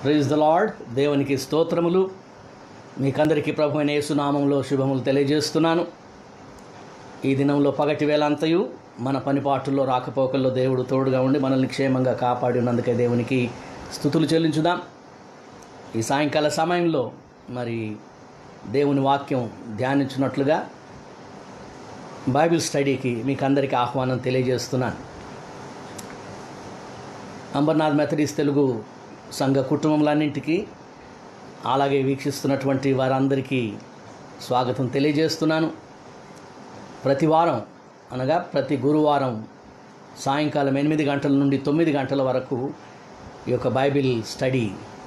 praise the lord దేవునికి స్తోత్రములు మీకందరికీ ప్రభు అయిన యేసునామంలో శుభములు తెలియజేస్తున్నాను ఈ దినంలో పగటి వేళ అంతయు మన పనిపాటుల్లో రాకపోకల్లో దేవుడు తోడుగా ఉండి మనల్ని క్షేమంగా కాపాడి ఉన్నందుకే దేవునికి స్థుతులు చెల్లించుదాం ఈ సాయంకాల సమయంలో మరి దేవుని వాక్యం ధ్యానించినట్లుగా బైబిల్ స్టడీకి మీకు అందరికీ ఆహ్వానం తెలియజేస్తున్నాను అంబర్నాథ్ మెథడిస్ తెలుగు సంఘ కుటుంబములన్నింటికి అలాగే వీక్షిస్తున్నటువంటి వారందరికీ స్వాగతం తెలియజేస్తున్నాను ప్రతి వారం అనగా ప్రతి గురువారం సాయంకాలం ఎనిమిది గంటల నుండి తొమ్మిది గంటల వరకు ఈ యొక్క బైబిల్ స్టడీ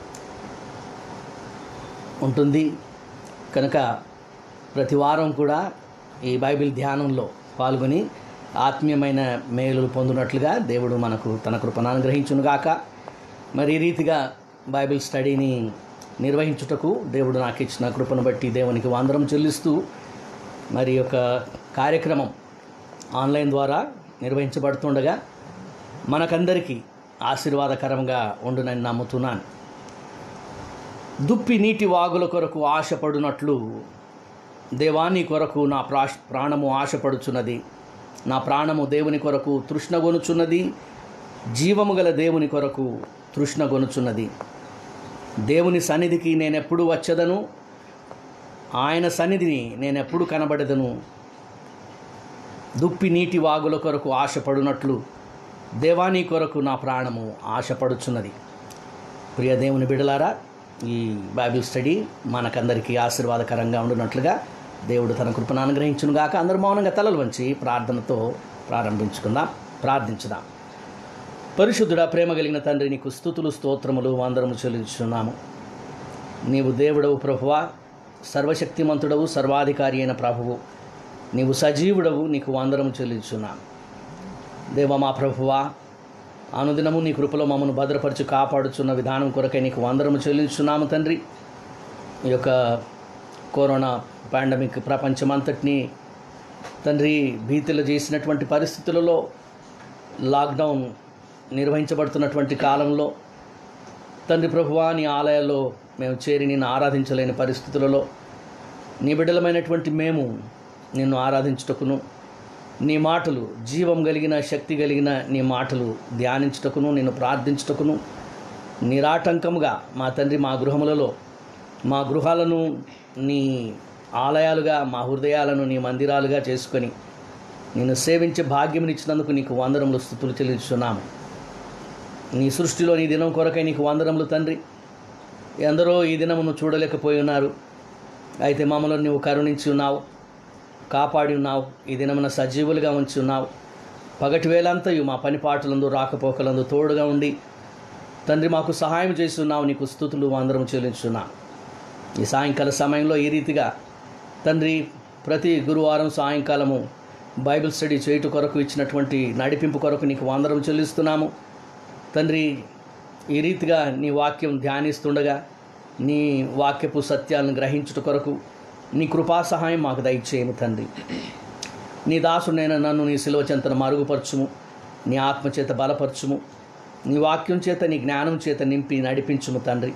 ఉంటుంది కనుక ప్రతి వారం కూడా ఈ బైబిల్ ధ్యానంలో పాల్గొని ఆత్మీయమైన మేలులు పొందినట్లుగా దేవుడు మనకు తన కృపను అనుగ్రహించునుగాక మరి ఈ రీతిగా బైబిల్ స్టడీని నిర్వహించుటకు దేవుడు నాకు ఇచ్చిన కృపను బట్టి దేవునికి వందరం చెల్లిస్తూ మరి ఈ యొక్క కార్యక్రమం ఆన్లైన్ ద్వారా నిర్వహించబడుతుండగా మనకందరికీ ఆశీర్వాదకరంగా ఉండునని నమ్ముతున్నాను దుప్పి నీటి వాగుల కొరకు ఆశపడునట్లు దేవాని కొరకు నా ప్రా ప్రాణము ఆశపడుచున్నది నా ప్రాణము దేవుని కొరకు తృష్ణగొనుచున్నది జీవము గల దేవుని కొరకు తృష్ణగొనుచున్నది దేవుని సన్నిధికి నేనెప్పుడు వచ్చదను ఆయన సన్నిధిని నేనెప్పుడు కనబడదను దుప్పి నీటి వాగుల కొరకు ఆశపడునట్లు దేవాని కొరకు నా ప్రాణము ఆశపడుచున్నది ప్రియ దేవుని బిడలారా ఈ బైబిల్ స్టడీ మనకందరికీ ఆశీర్వాదకరంగా ఉండునట్లుగా దేవుడు తన కృపను అనుగ్రహించును గాక అందరూ మౌనంగా తలలు వంచి ప్రార్థనతో ప్రారంభించుకుందాం ప్రార్థించుదాం పరిశుద్ధుడా ప్రేమ కలిగిన తండ్రి నీకు స్థుతులు స్తోత్రములు వందరము చెల్లించున్నాము నీవు దేవుడవు ప్రభువా సర్వశక్తిమంతుడవు సర్వాధికారి అయిన ప్రభువు నీవు సజీవుడవు నీకు వందరము చెల్లించున్నాము దేవ మా ప్రభువా అనుదినము నీ కృపలో మమ్మను భద్రపరిచి కాపాడుచున్న విధానం కొరకై నీకు వందరము చెల్లించున్నాము తండ్రి ఈ యొక్క కరోనా పాండమిక్ ప్రపంచమంతటినీ తండ్రి భీతిలో చేసినటువంటి పరిస్థితులలో లాక్డౌన్ నిర్వహించబడుతున్నటువంటి కాలంలో తండ్రి ప్రభువా నీ ఆలయాల్లో మేము చేరి నిన్ను ఆరాధించలేని పరిస్థితులలో నీ బిడ్డలమైనటువంటి మేము నిన్ను ఆరాధించుటకును నీ మాటలు జీవం కలిగిన శక్తి కలిగిన నీ మాటలు ధ్యానించుటకును నిన్ను ప్రార్థించుటకును నిరాటంకముగా మా తండ్రి మా గృహములలో మా గృహాలను నీ ఆలయాలుగా మా హృదయాలను నీ మందిరాలుగా చేసుకొని నేను సేవించే భాగ్యమునిచ్చినందుకు నీకు వందరములు స్థుతులు చెల్లించున్నాము నీ సృష్టిలో నీ దినం కొరకై నీకు వందరములు తండ్రి ఎందరో ఈ దినమును చూడలేకపోయి ఉన్నారు అయితే మమ్మల్ని నువ్వు కరుణించి ఉన్నావు కాపాడి ఉన్నావు ఈ దినమున సజీవులుగా ఉంచి ఉన్నావు పగటి వేలంతయు మా పనిపాటులందు రాకపోకలందు తోడుగా ఉండి తండ్రి మాకు సహాయం చేసి ఉన్నావు నీకు స్థుతులు అందరం చెల్లించున్నాం ఈ సాయంకాల సమయంలో ఈ రీతిగా తండ్రి ప్రతి గురువారం సాయంకాలము బైబిల్ స్టడీ చేయుట కొరకు ఇచ్చినటువంటి నడిపింపు కొరకు నీకు వందరం చెల్లిస్తున్నాము తండ్రి ఈ రీతిగా నీ వాక్యం ధ్యానిస్తుండగా నీ వాక్యపు సత్యాలను గ్రహించుట కొరకు నీ కృపా సహాయం మాకు దయచేయము తండ్రి నీ దాసుడైన నన్ను నీ శిలువ చెంతను మరుగుపరచుము నీ ఆత్మచేత బలపరచుము నీ వాక్యం చేత నీ జ్ఞానం చేత నింపి నడిపించుము తండ్రి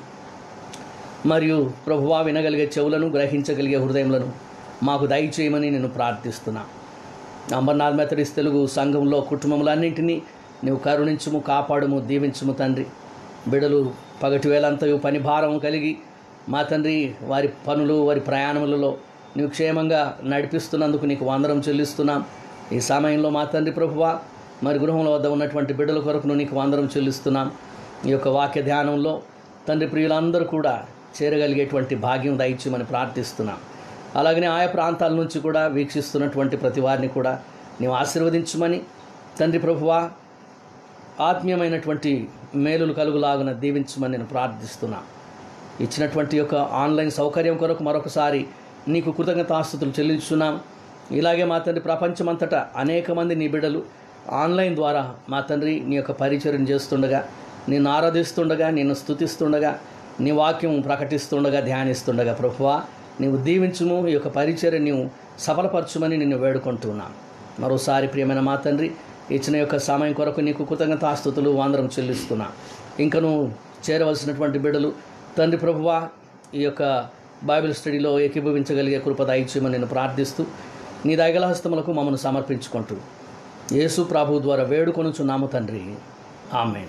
మరియు ప్రభువా వినగలిగే చెవులను గ్రహించగలిగే హృదయములను మాకు దయచేయమని నేను ప్రార్థిస్తున్నా అంబర్నాథ్ మెథడిస్ తెలుగు సంఘంలో కుటుంబములన్నింటినీ నువ్వు కరుణించుము కాపాడుము దీవించుము తండ్రి బిడలు పగటి వేలంతయు పని భారం కలిగి మా తండ్రి వారి పనులు వారి ప్రయాణములలో నువ్వు క్షేమంగా నడిపిస్తున్నందుకు నీకు వందరం చెల్లిస్తున్నాం ఈ సమయంలో మా తండ్రి ప్రభువా మరి గృహంలో వద్ద ఉన్నటువంటి బిడ్డల కొరకు నీకు వందరం చెల్లిస్తున్నాం ఈ యొక్క వాక్య ధ్యానంలో తండ్రి ప్రియులందరూ కూడా చేరగలిగేటువంటి భాగ్యం దయచేయమని ప్రార్థిస్తున్నాం అలాగనే ఆయా ప్రాంతాల నుంచి కూడా వీక్షిస్తున్నటువంటి ప్రతి వారిని కూడా నీవు ఆశీర్వదించమని తండ్రి ప్రభువా ఆత్మీయమైనటువంటి మేలులు కలుగులాగున దీవించమని నేను ప్రార్థిస్తున్నా ఇచ్చినటువంటి యొక్క ఆన్లైన్ సౌకర్యం కొరకు మరొకసారి నీకు కృతజ్ఞతాస్తుతులు చెల్లించున్నాం ఇలాగే మా తండ్రి ప్రపంచమంతటా అనేక మంది నీ బిడ్డలు ఆన్లైన్ ద్వారా మా తండ్రి నీ యొక్క పరిచయం చేస్తుండగా నిన్ను ఆరాధిస్తుండగా నిన్ను స్తుతిస్తుండగా నీ వాక్యం ప్రకటిస్తుండగా ధ్యానిస్తుండగా ప్రభువా నీవు దీవించుము ఈ యొక్క పరిచయం నీవు సఫలపరచుమని నిన్ను వేడుకుంటున్నాను మరోసారి ప్రియమైన మా తండ్రి ఇచ్చిన యొక్క సమయం కొరకు నీకు కృతజ్ఞతాస్తుతులు వందరం చెల్లిస్తున్నా ఇంకను చేరవలసినటువంటి బిడ్డలు తండ్రి ప్రభువా ఈ యొక్క బైబిల్ స్టడీలో ఏకీభవించగలిగే కృప దయచేయమని నేను ప్రార్థిస్తూ నీ దయగల హస్తములకు మమ్మల్ని సమర్పించుకుంటూ యేసు ప్రభు ద్వారా వేడుకొనుచున్నాము తండ్రి ఆమె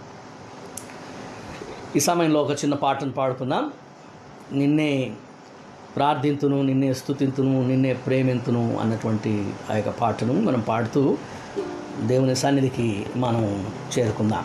ఈ సమయంలో ఒక చిన్న పాటను పాడుకుందాం నిన్నే ప్రార్థింతును నిన్నే స్తుతింతును నిన్నే ప్రేమింతును అన్నటువంటి ఆ యొక్క పాటను మనం పాడుతూ దేవుని సన్నిధికి మనం చేరుకుందాం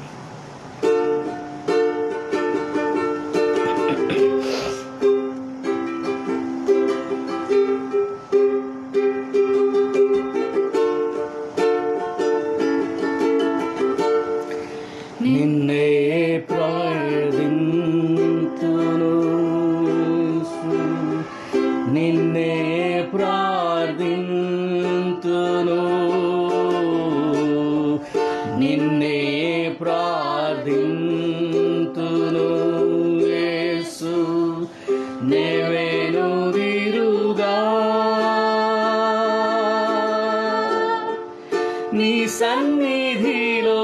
నిన్నే ప్రార్థింతును నిన్నే ప్రార్థింతును నిన్నే ప్రార్థింతును యేసు నేవేను దిరుగా నీ సన్నిధిలో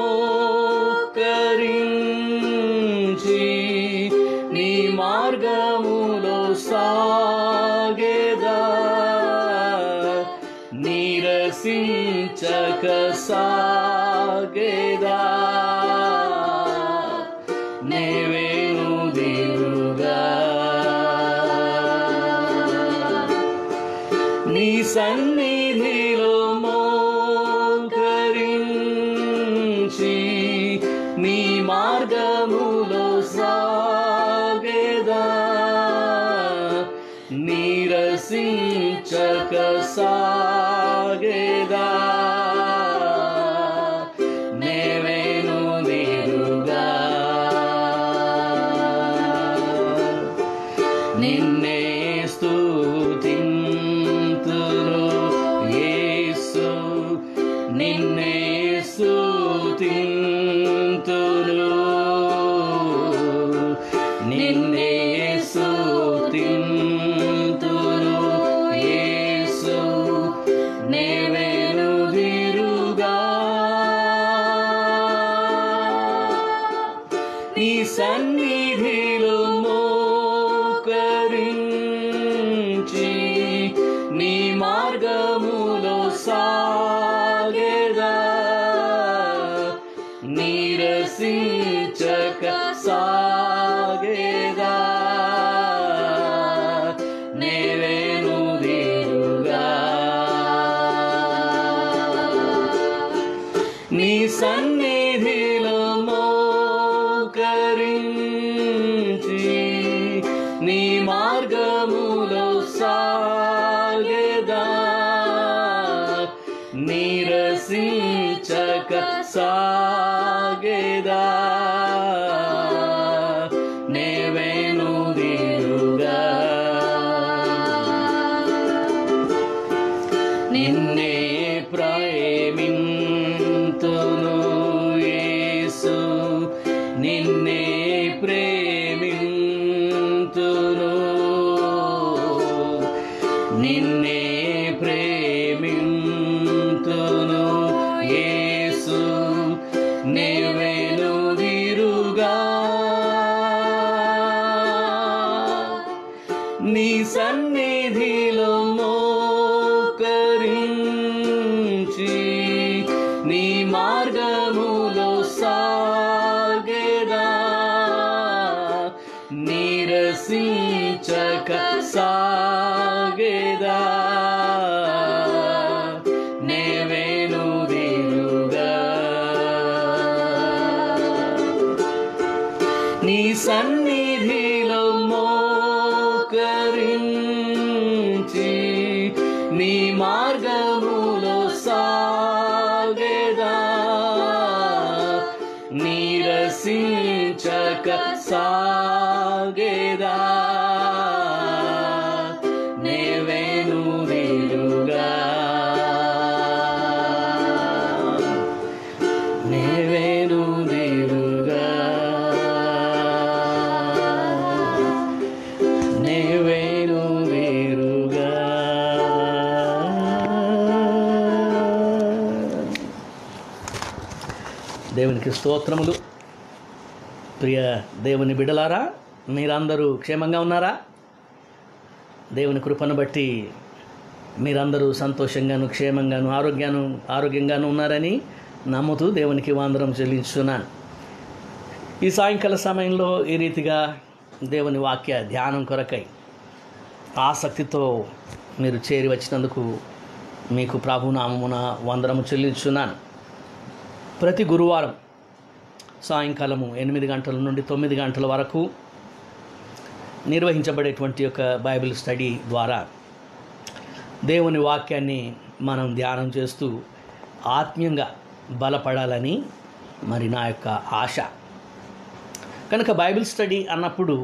మోకరించి నీ మార్గములో సాగేదా నీరసించక సాగేదా నేవేను దేవుగా నీ సన్నిధిలో మోకరించి నీ మార్గములో సాగేదా నీరసించక సాగేదా నేవేను నీరుగా నిన్నే స్తుతింతును యేసు నిన్నే స్తుతింతును నిన్నే స్తుతింతును యేసు నేవేను దిరుగా నీ సన్నిధిలో మోకరించి నీ మార్గములో సాగేదా నీరసించక సాగేదా నేవేను దీరుగా నీ సన్నిధిలో మోకరించి నీ మార్గములో సాగేదా నీరసించక సాగేదా నేవేను దీరుగా నిన్నే ప్రేమింతును యేసు నిన్నే ప్రేమింతును నిన్నే ప్రేమింతును యేసు నేవేను విరుగా నీ సన్నిధిలో మోకరించి నీ మార్గములో సాగేదా నీరసించక సాగేదా నేవేను వీరుగా నీ సన్నిధిలో మోకరించి నీ మార్గములో సాగేదా నీరసించక సాగేదా నేవేను వీరుగా నేవేను వీరుగా నేవేను వీరుగా దేవునికి స్తోత్రములు ప్రియ దేవుని బిడలారా మీరందరూ క్షేమంగా ఉన్నారా దేవుని కృపను బట్టి మీరందరూ సంతోషంగాను క్షేమంగాను ఆరోగ్యాను ఆరోగ్యంగాను ఉన్నారని నమ్ముతూ దేవునికి వందరం చెల్లించున్నాను ఈ సాయంకాల సమయంలో ఈ రీతిగా దేవుని వాక్య ధ్యానం కొరకై ఆసక్తితో మీరు చేరి వచ్చినందుకు మీకు ప్రభునామమున వందనము చెల్లించున్నాను ప్రతి గురువారం సాయంకాలము ఎనిమిది గంటల నుండి తొమ్మిది గంటల వరకు నిర్వహించబడేటువంటి యొక్క బైబిల్ స్టడీ ద్వారా దేవుని వాక్యాన్ని మనం ధ్యానం చేస్తూ ఆత్మీయంగా బలపడాలని మరి నా యొక్క ఆశ కనుక బైబిల్ స్టడీ అన్నప్పుడు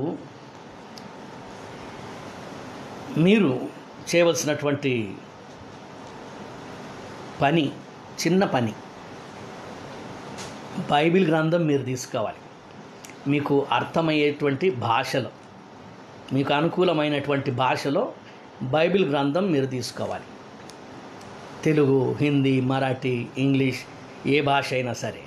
మీరు చేయవలసినటువంటి పని చిన్న పని బైబిల్ గ్రంథం మీరు తీసుకోవాలి మీకు అర్థమయ్యేటువంటి భాషలో మీకు అనుకూలమైనటువంటి భాషలో బైబిల్ గ్రంథం మీరు తీసుకోవాలి తెలుగు హిందీ మరాఠీ ఇంగ్లీష్ ఏ భాష అయినా సరే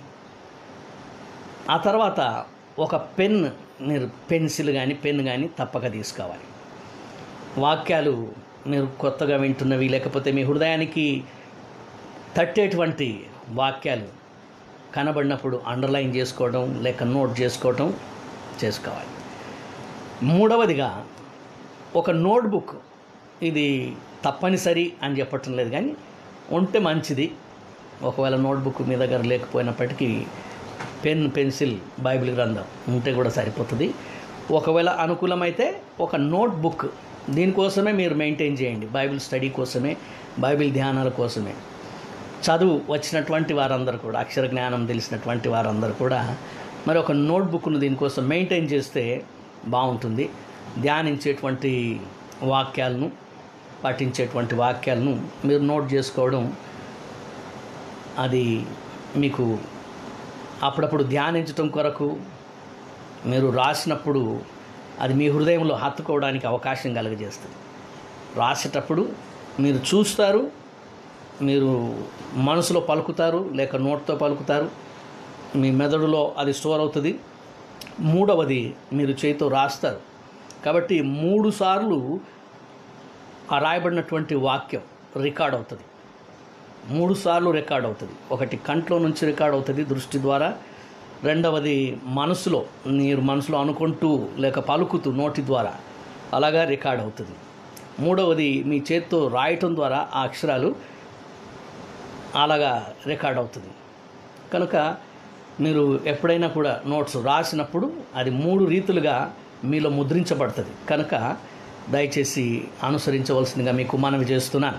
ఆ తర్వాత ఒక పెన్ మీరు పెన్సిల్ కానీ పెన్ కానీ తప్పక తీసుకోవాలి వాక్యాలు మీరు కొత్తగా వింటున్నవి లేకపోతే మీ హృదయానికి తట్టేటువంటి వాక్యాలు కనబడినప్పుడు అండర్లైన్ చేసుకోవడం లేక నోట్ చేసుకోవడం చేసుకోవాలి మూడవదిగా ఒక నోట్బుక్ ఇది తప్పనిసరి అని చెప్పటం లేదు కానీ ఉంటే మంచిది ఒకవేళ నోట్బుక్ మీ దగ్గర లేకపోయినప్పటికీ పెన్ పెన్సిల్ బైబిల్ గ్రంథం ఉంటే కూడా సరిపోతుంది ఒకవేళ అనుకూలమైతే ఒక నోట్బుక్ దీనికోసమే మీరు మెయింటైన్ చేయండి బైబిల్ స్టడీ కోసమే బైబిల్ ధ్యానాల కోసమే చదువు వచ్చినటువంటి వారందరూ కూడా అక్షర జ్ఞానం తెలిసినటువంటి వారందరూ కూడా మరి ఒక నోట్బుక్ను దీనికోసం మెయింటైన్ చేస్తే బాగుంటుంది ధ్యానించేటువంటి వాక్యాలను పఠించేటువంటి వాక్యాలను మీరు నోట్ చేసుకోవడం అది మీకు అప్పుడప్పుడు ధ్యానించటం కొరకు మీరు రాసినప్పుడు అది మీ హృదయంలో హత్తుకోవడానికి అవకాశం కలుగజేస్తుంది రాసేటప్పుడు మీరు చూస్తారు మీరు మనసులో పలుకుతారు లేక నోట్తో పలుకుతారు మీ మెదడులో అది స్టోర్ అవుతుంది మూడవది మీరు చేతితో రాస్తారు కాబట్టి మూడు సార్లు ఆ రాయబడినటువంటి వాక్యం రికార్డ్ అవుతుంది మూడు సార్లు రికార్డ్ అవుతుంది ఒకటి కంట్లో నుంచి రికార్డ్ అవుతుంది దృష్టి ద్వారా రెండవది మనసులో మీరు మనసులో అనుకుంటూ లేక పలుకుతూ నోటి ద్వారా అలాగా రికార్డ్ అవుతుంది మూడవది మీ చేత్తో రాయటం ద్వారా ఆ అక్షరాలు అలాగా రికార్డ్ అవుతుంది కనుక మీరు ఎప్పుడైనా కూడా నోట్స్ రాసినప్పుడు అది మూడు రీతులుగా మీలో ముద్రించబడుతుంది కనుక దయచేసి అనుసరించవలసిందిగా మీకు మనవి చేస్తున్నాను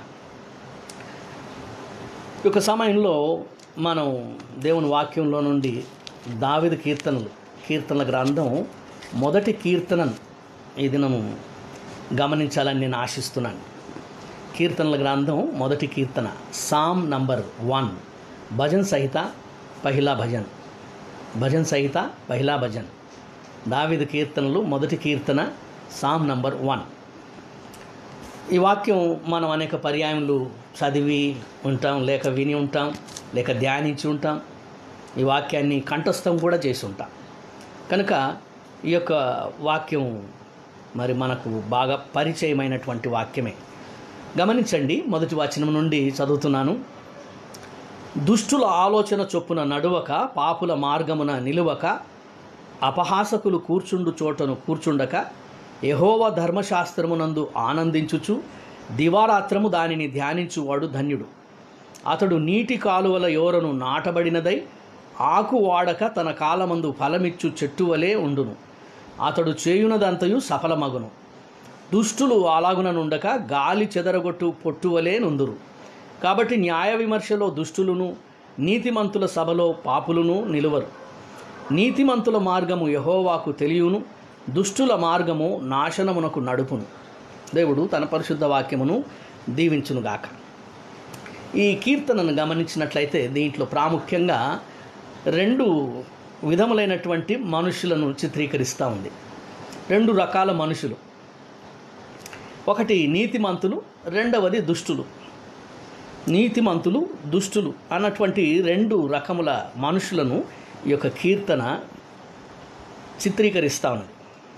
ఈ యొక్క సమయంలో మనం దేవుని వాక్యంలో నుండి దావిద కీర్తనలు కీర్తనల గ్రంథం మొదటి కీర్తనను ఈ దినము గమనించాలని నేను ఆశిస్తున్నాను కీర్తనల గ్రంథం మొదటి కీర్తన సామ్ నంబర్ వన్ భజన్ సహిత పహిలా భజన్ భజన్ సహిత పహిలా భజన్ దావిద కీర్తనలు మొదటి కీర్తన సామ్ నంబర్ వన్ ఈ వాక్యం మనం అనేక పర్యాయములు చదివి ఉంటాం లేక విని ఉంటాం లేక ధ్యానించి ఉంటాం ఈ వాక్యాన్ని కంఠస్థం కూడా చేసి ఉంటాం కనుక ఈ యొక్క వాక్యం మరి మనకు బాగా పరిచయమైనటువంటి వాక్యమే గమనించండి మొదటి వచనం నుండి చదువుతున్నాను దుష్టుల ఆలోచన చొప్పున నడువక పాపుల మార్గమున నిలువక అపహాసకులు కూర్చుండు చోటను కూర్చుండక యహోవ ధర్మశాస్త్రమునందు ఆనందించుచు దివారాత్రము దానిని ధ్యానించువాడు ధన్యుడు అతడు నీటి కాలువల యోరను నాటబడినదై ఆకు వాడక తన కాలమందు ఫలమిచ్చు చెట్టు వలె ఉండును అతడు చేయునదంతయు సఫలమగును దుష్టులు అలాగుననుండక గాలి చెదరగొట్టు పొట్టువలే నుందురు కాబట్టి న్యాయ విమర్శలో దుష్టులను నీతిమంతుల సభలో పాపులను నిలువరు నీతిమంతుల మార్గము యహోవాకు తెలియను దుష్టుల మార్గము నాశనమునకు నడుపును దేవుడు తన పరిశుద్ధ వాక్యమును దీవించునుగాక ఈ కీర్తనను గమనించినట్లయితే దీంట్లో ప్రాముఖ్యంగా రెండు విధములైనటువంటి మనుషులను చిత్రీకరిస్తూ ఉంది రెండు రకాల మనుషులు ఒకటి నీతిమంతులు రెండవది దుష్టులు నీతిమంతులు దుష్టులు అన్నటువంటి రెండు రకముల మనుషులను ఈ యొక్క కీర్తన చిత్రీకరిస్తా ఉన్నది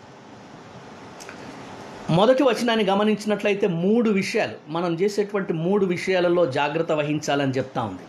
మొదటి వచనాన్ని గమనించినట్లయితే మూడు విషయాలు మనం చేసేటువంటి మూడు విషయాలలో జాగ్రత్త వహించాలని చెప్తా ఉంది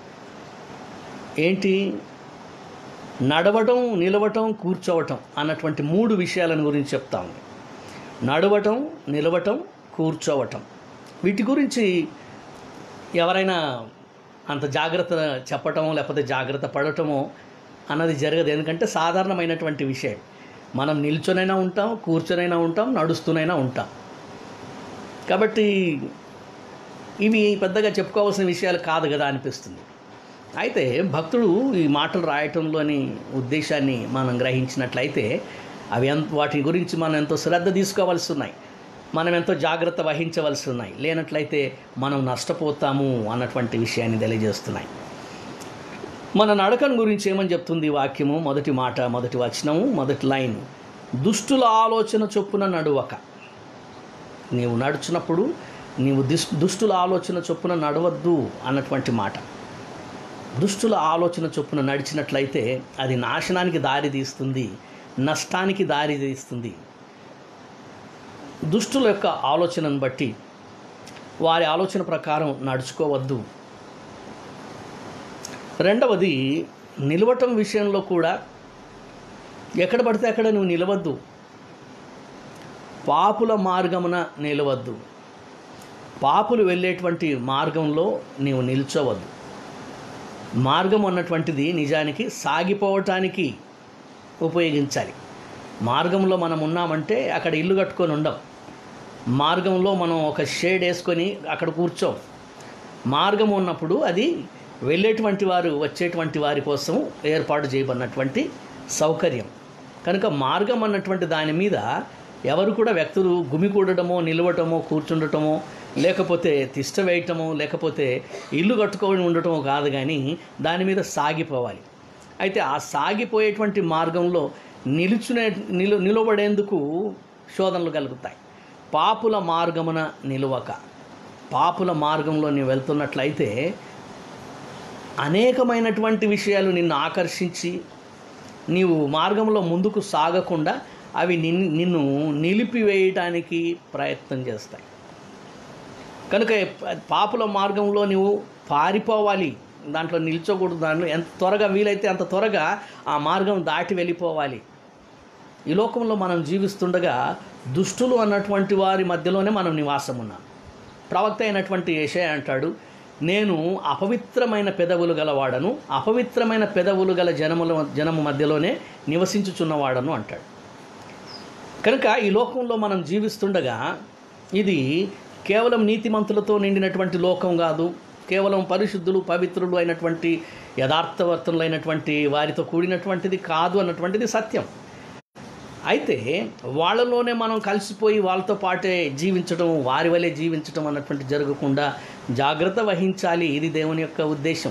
ఏంటి నడవటం నిలవటం కూర్చోవటం అన్నటువంటి మూడు విషయాలను గురించి చెప్తా ఉంది నడవటం నిలవటం కూర్చోవటం వీటి గురించి ఎవరైనా అంత జాగ్రత్త చెప్పటమో లేకపోతే జాగ్రత్త పడటమో అన్నది జరగదు ఎందుకంటే సాధారణమైనటువంటి విషయం మనం నిల్చొనైనా ఉంటాం కూర్చొనైనా ఉంటాం నడుస్తూనైనా ఉంటాం కాబట్టి ఇవి పెద్దగా చెప్పుకోవాల్సిన విషయాలు కాదు కదా అనిపిస్తుంది అయితే భక్తుడు ఈ మాటలు రాయటంలోని ఉద్దేశాన్ని మనం గ్రహించినట్లయితే అవి ఎంత వాటి గురించి మనం ఎంతో శ్రద్ధ తీసుకోవాల్సి ఉన్నాయి మనం ఎంతో జాగ్రత్త వహించవలసి ఉన్నాయి లేనట్లయితే మనం నష్టపోతాము అన్నటువంటి విషయాన్ని తెలియజేస్తున్నాయి మన నడకను గురించి ఏమని చెప్తుంది ఈ వాక్యము మొదటి మాట మొదటి వచనము మొదటి లైన్ దుష్టుల ఆలోచన చొప్పున నడువక నీవు నడుచున్నప్పుడు నీవు దుష్ దుష్టుల ఆలోచన చొప్పున నడవద్దు అన్నటువంటి మాట దుష్టుల ఆలోచన చొప్పున నడిచినట్లయితే అది నాశనానికి దారి తీస్తుంది నష్టానికి దారి తీస్తుంది దుష్టుల యొక్క ఆలోచనను బట్టి వారి ఆలోచన ప్రకారం నడుచుకోవద్దు రెండవది నిలవటం విషయంలో కూడా ఎక్కడ పడితే అక్కడ నువ్వు నిలవద్దు పాపుల మార్గమున నిలవద్దు పాపులు వెళ్ళేటువంటి మార్గంలో నీవు నిల్చోవద్దు మార్గం అన్నటువంటిది నిజానికి సాగిపోవటానికి ఉపయోగించాలి మార్గంలో మనం ఉన్నామంటే అక్కడ ఇల్లు కట్టుకొని ఉండం మార్గంలో మనం ఒక షేడ్ వేసుకొని అక్కడ కూర్చోం మార్గం ఉన్నప్పుడు అది వెళ్ళేటువంటి వారు వచ్చేటువంటి వారి కోసం ఏర్పాటు చేయబడినటువంటి సౌకర్యం కనుక మార్గం అన్నటువంటి దాని మీద ఎవరు కూడా వ్యక్తులు గుమికూడటమో నిలవటమో కూర్చుండటమో లేకపోతే తిష్ట వేయటమో లేకపోతే ఇల్లు కట్టుకొని ఉండటమో కాదు కానీ దాని మీద సాగిపోవాలి అయితే ఆ సాగిపోయేటువంటి మార్గంలో నిలుచునే నిలు నిలబడేందుకు శోధనలు కలుగుతాయి పాపుల మార్గమున నిలువక పాపుల మార్గంలో నీవు వెళ్తున్నట్లయితే అనేకమైనటువంటి విషయాలు నిన్ను ఆకర్షించి నీవు మార్గంలో ముందుకు సాగకుండా అవి నిన్ నిన్ను నిలిపివేయటానికి ప్రయత్నం చేస్తాయి కనుక పాపుల మార్గంలో నువ్వు పారిపోవాలి దాంట్లో నిల్చోకూడదు దాంట్లో ఎంత త్వరగా వీలైతే అంత త్వరగా ఆ మార్గం దాటి వెళ్ళిపోవాలి ఈ లోకంలో మనం జీవిస్తుండగా దుష్టులు అన్నటువంటి వారి మధ్యలోనే మనం నివాసం ఉన్నాం ప్రవక్త అయినటువంటి ఏషయ అంటాడు నేను అపవిత్రమైన పెదవులు గలవాడను అపవిత్రమైన పెదవులు గల జనముల జనము మధ్యలోనే నివసించుచున్నవాడను అంటాడు కనుక ఈ లోకంలో మనం జీవిస్తుండగా ఇది కేవలం నీతిమంతులతో నిండినటువంటి లోకం కాదు కేవలం పరిశుద్ధులు పవిత్రులు అయినటువంటి యథార్థవర్తనులైనటువంటి వారితో కూడినటువంటిది కాదు అన్నటువంటిది సత్యం అయితే వాళ్ళలోనే మనం కలిసిపోయి వాళ్ళతో పాటే జీవించడం వారి వలె జీవించడం అన్నటువంటి జరగకుండా జాగ్రత్త వహించాలి ఇది దేవుని యొక్క ఉద్దేశం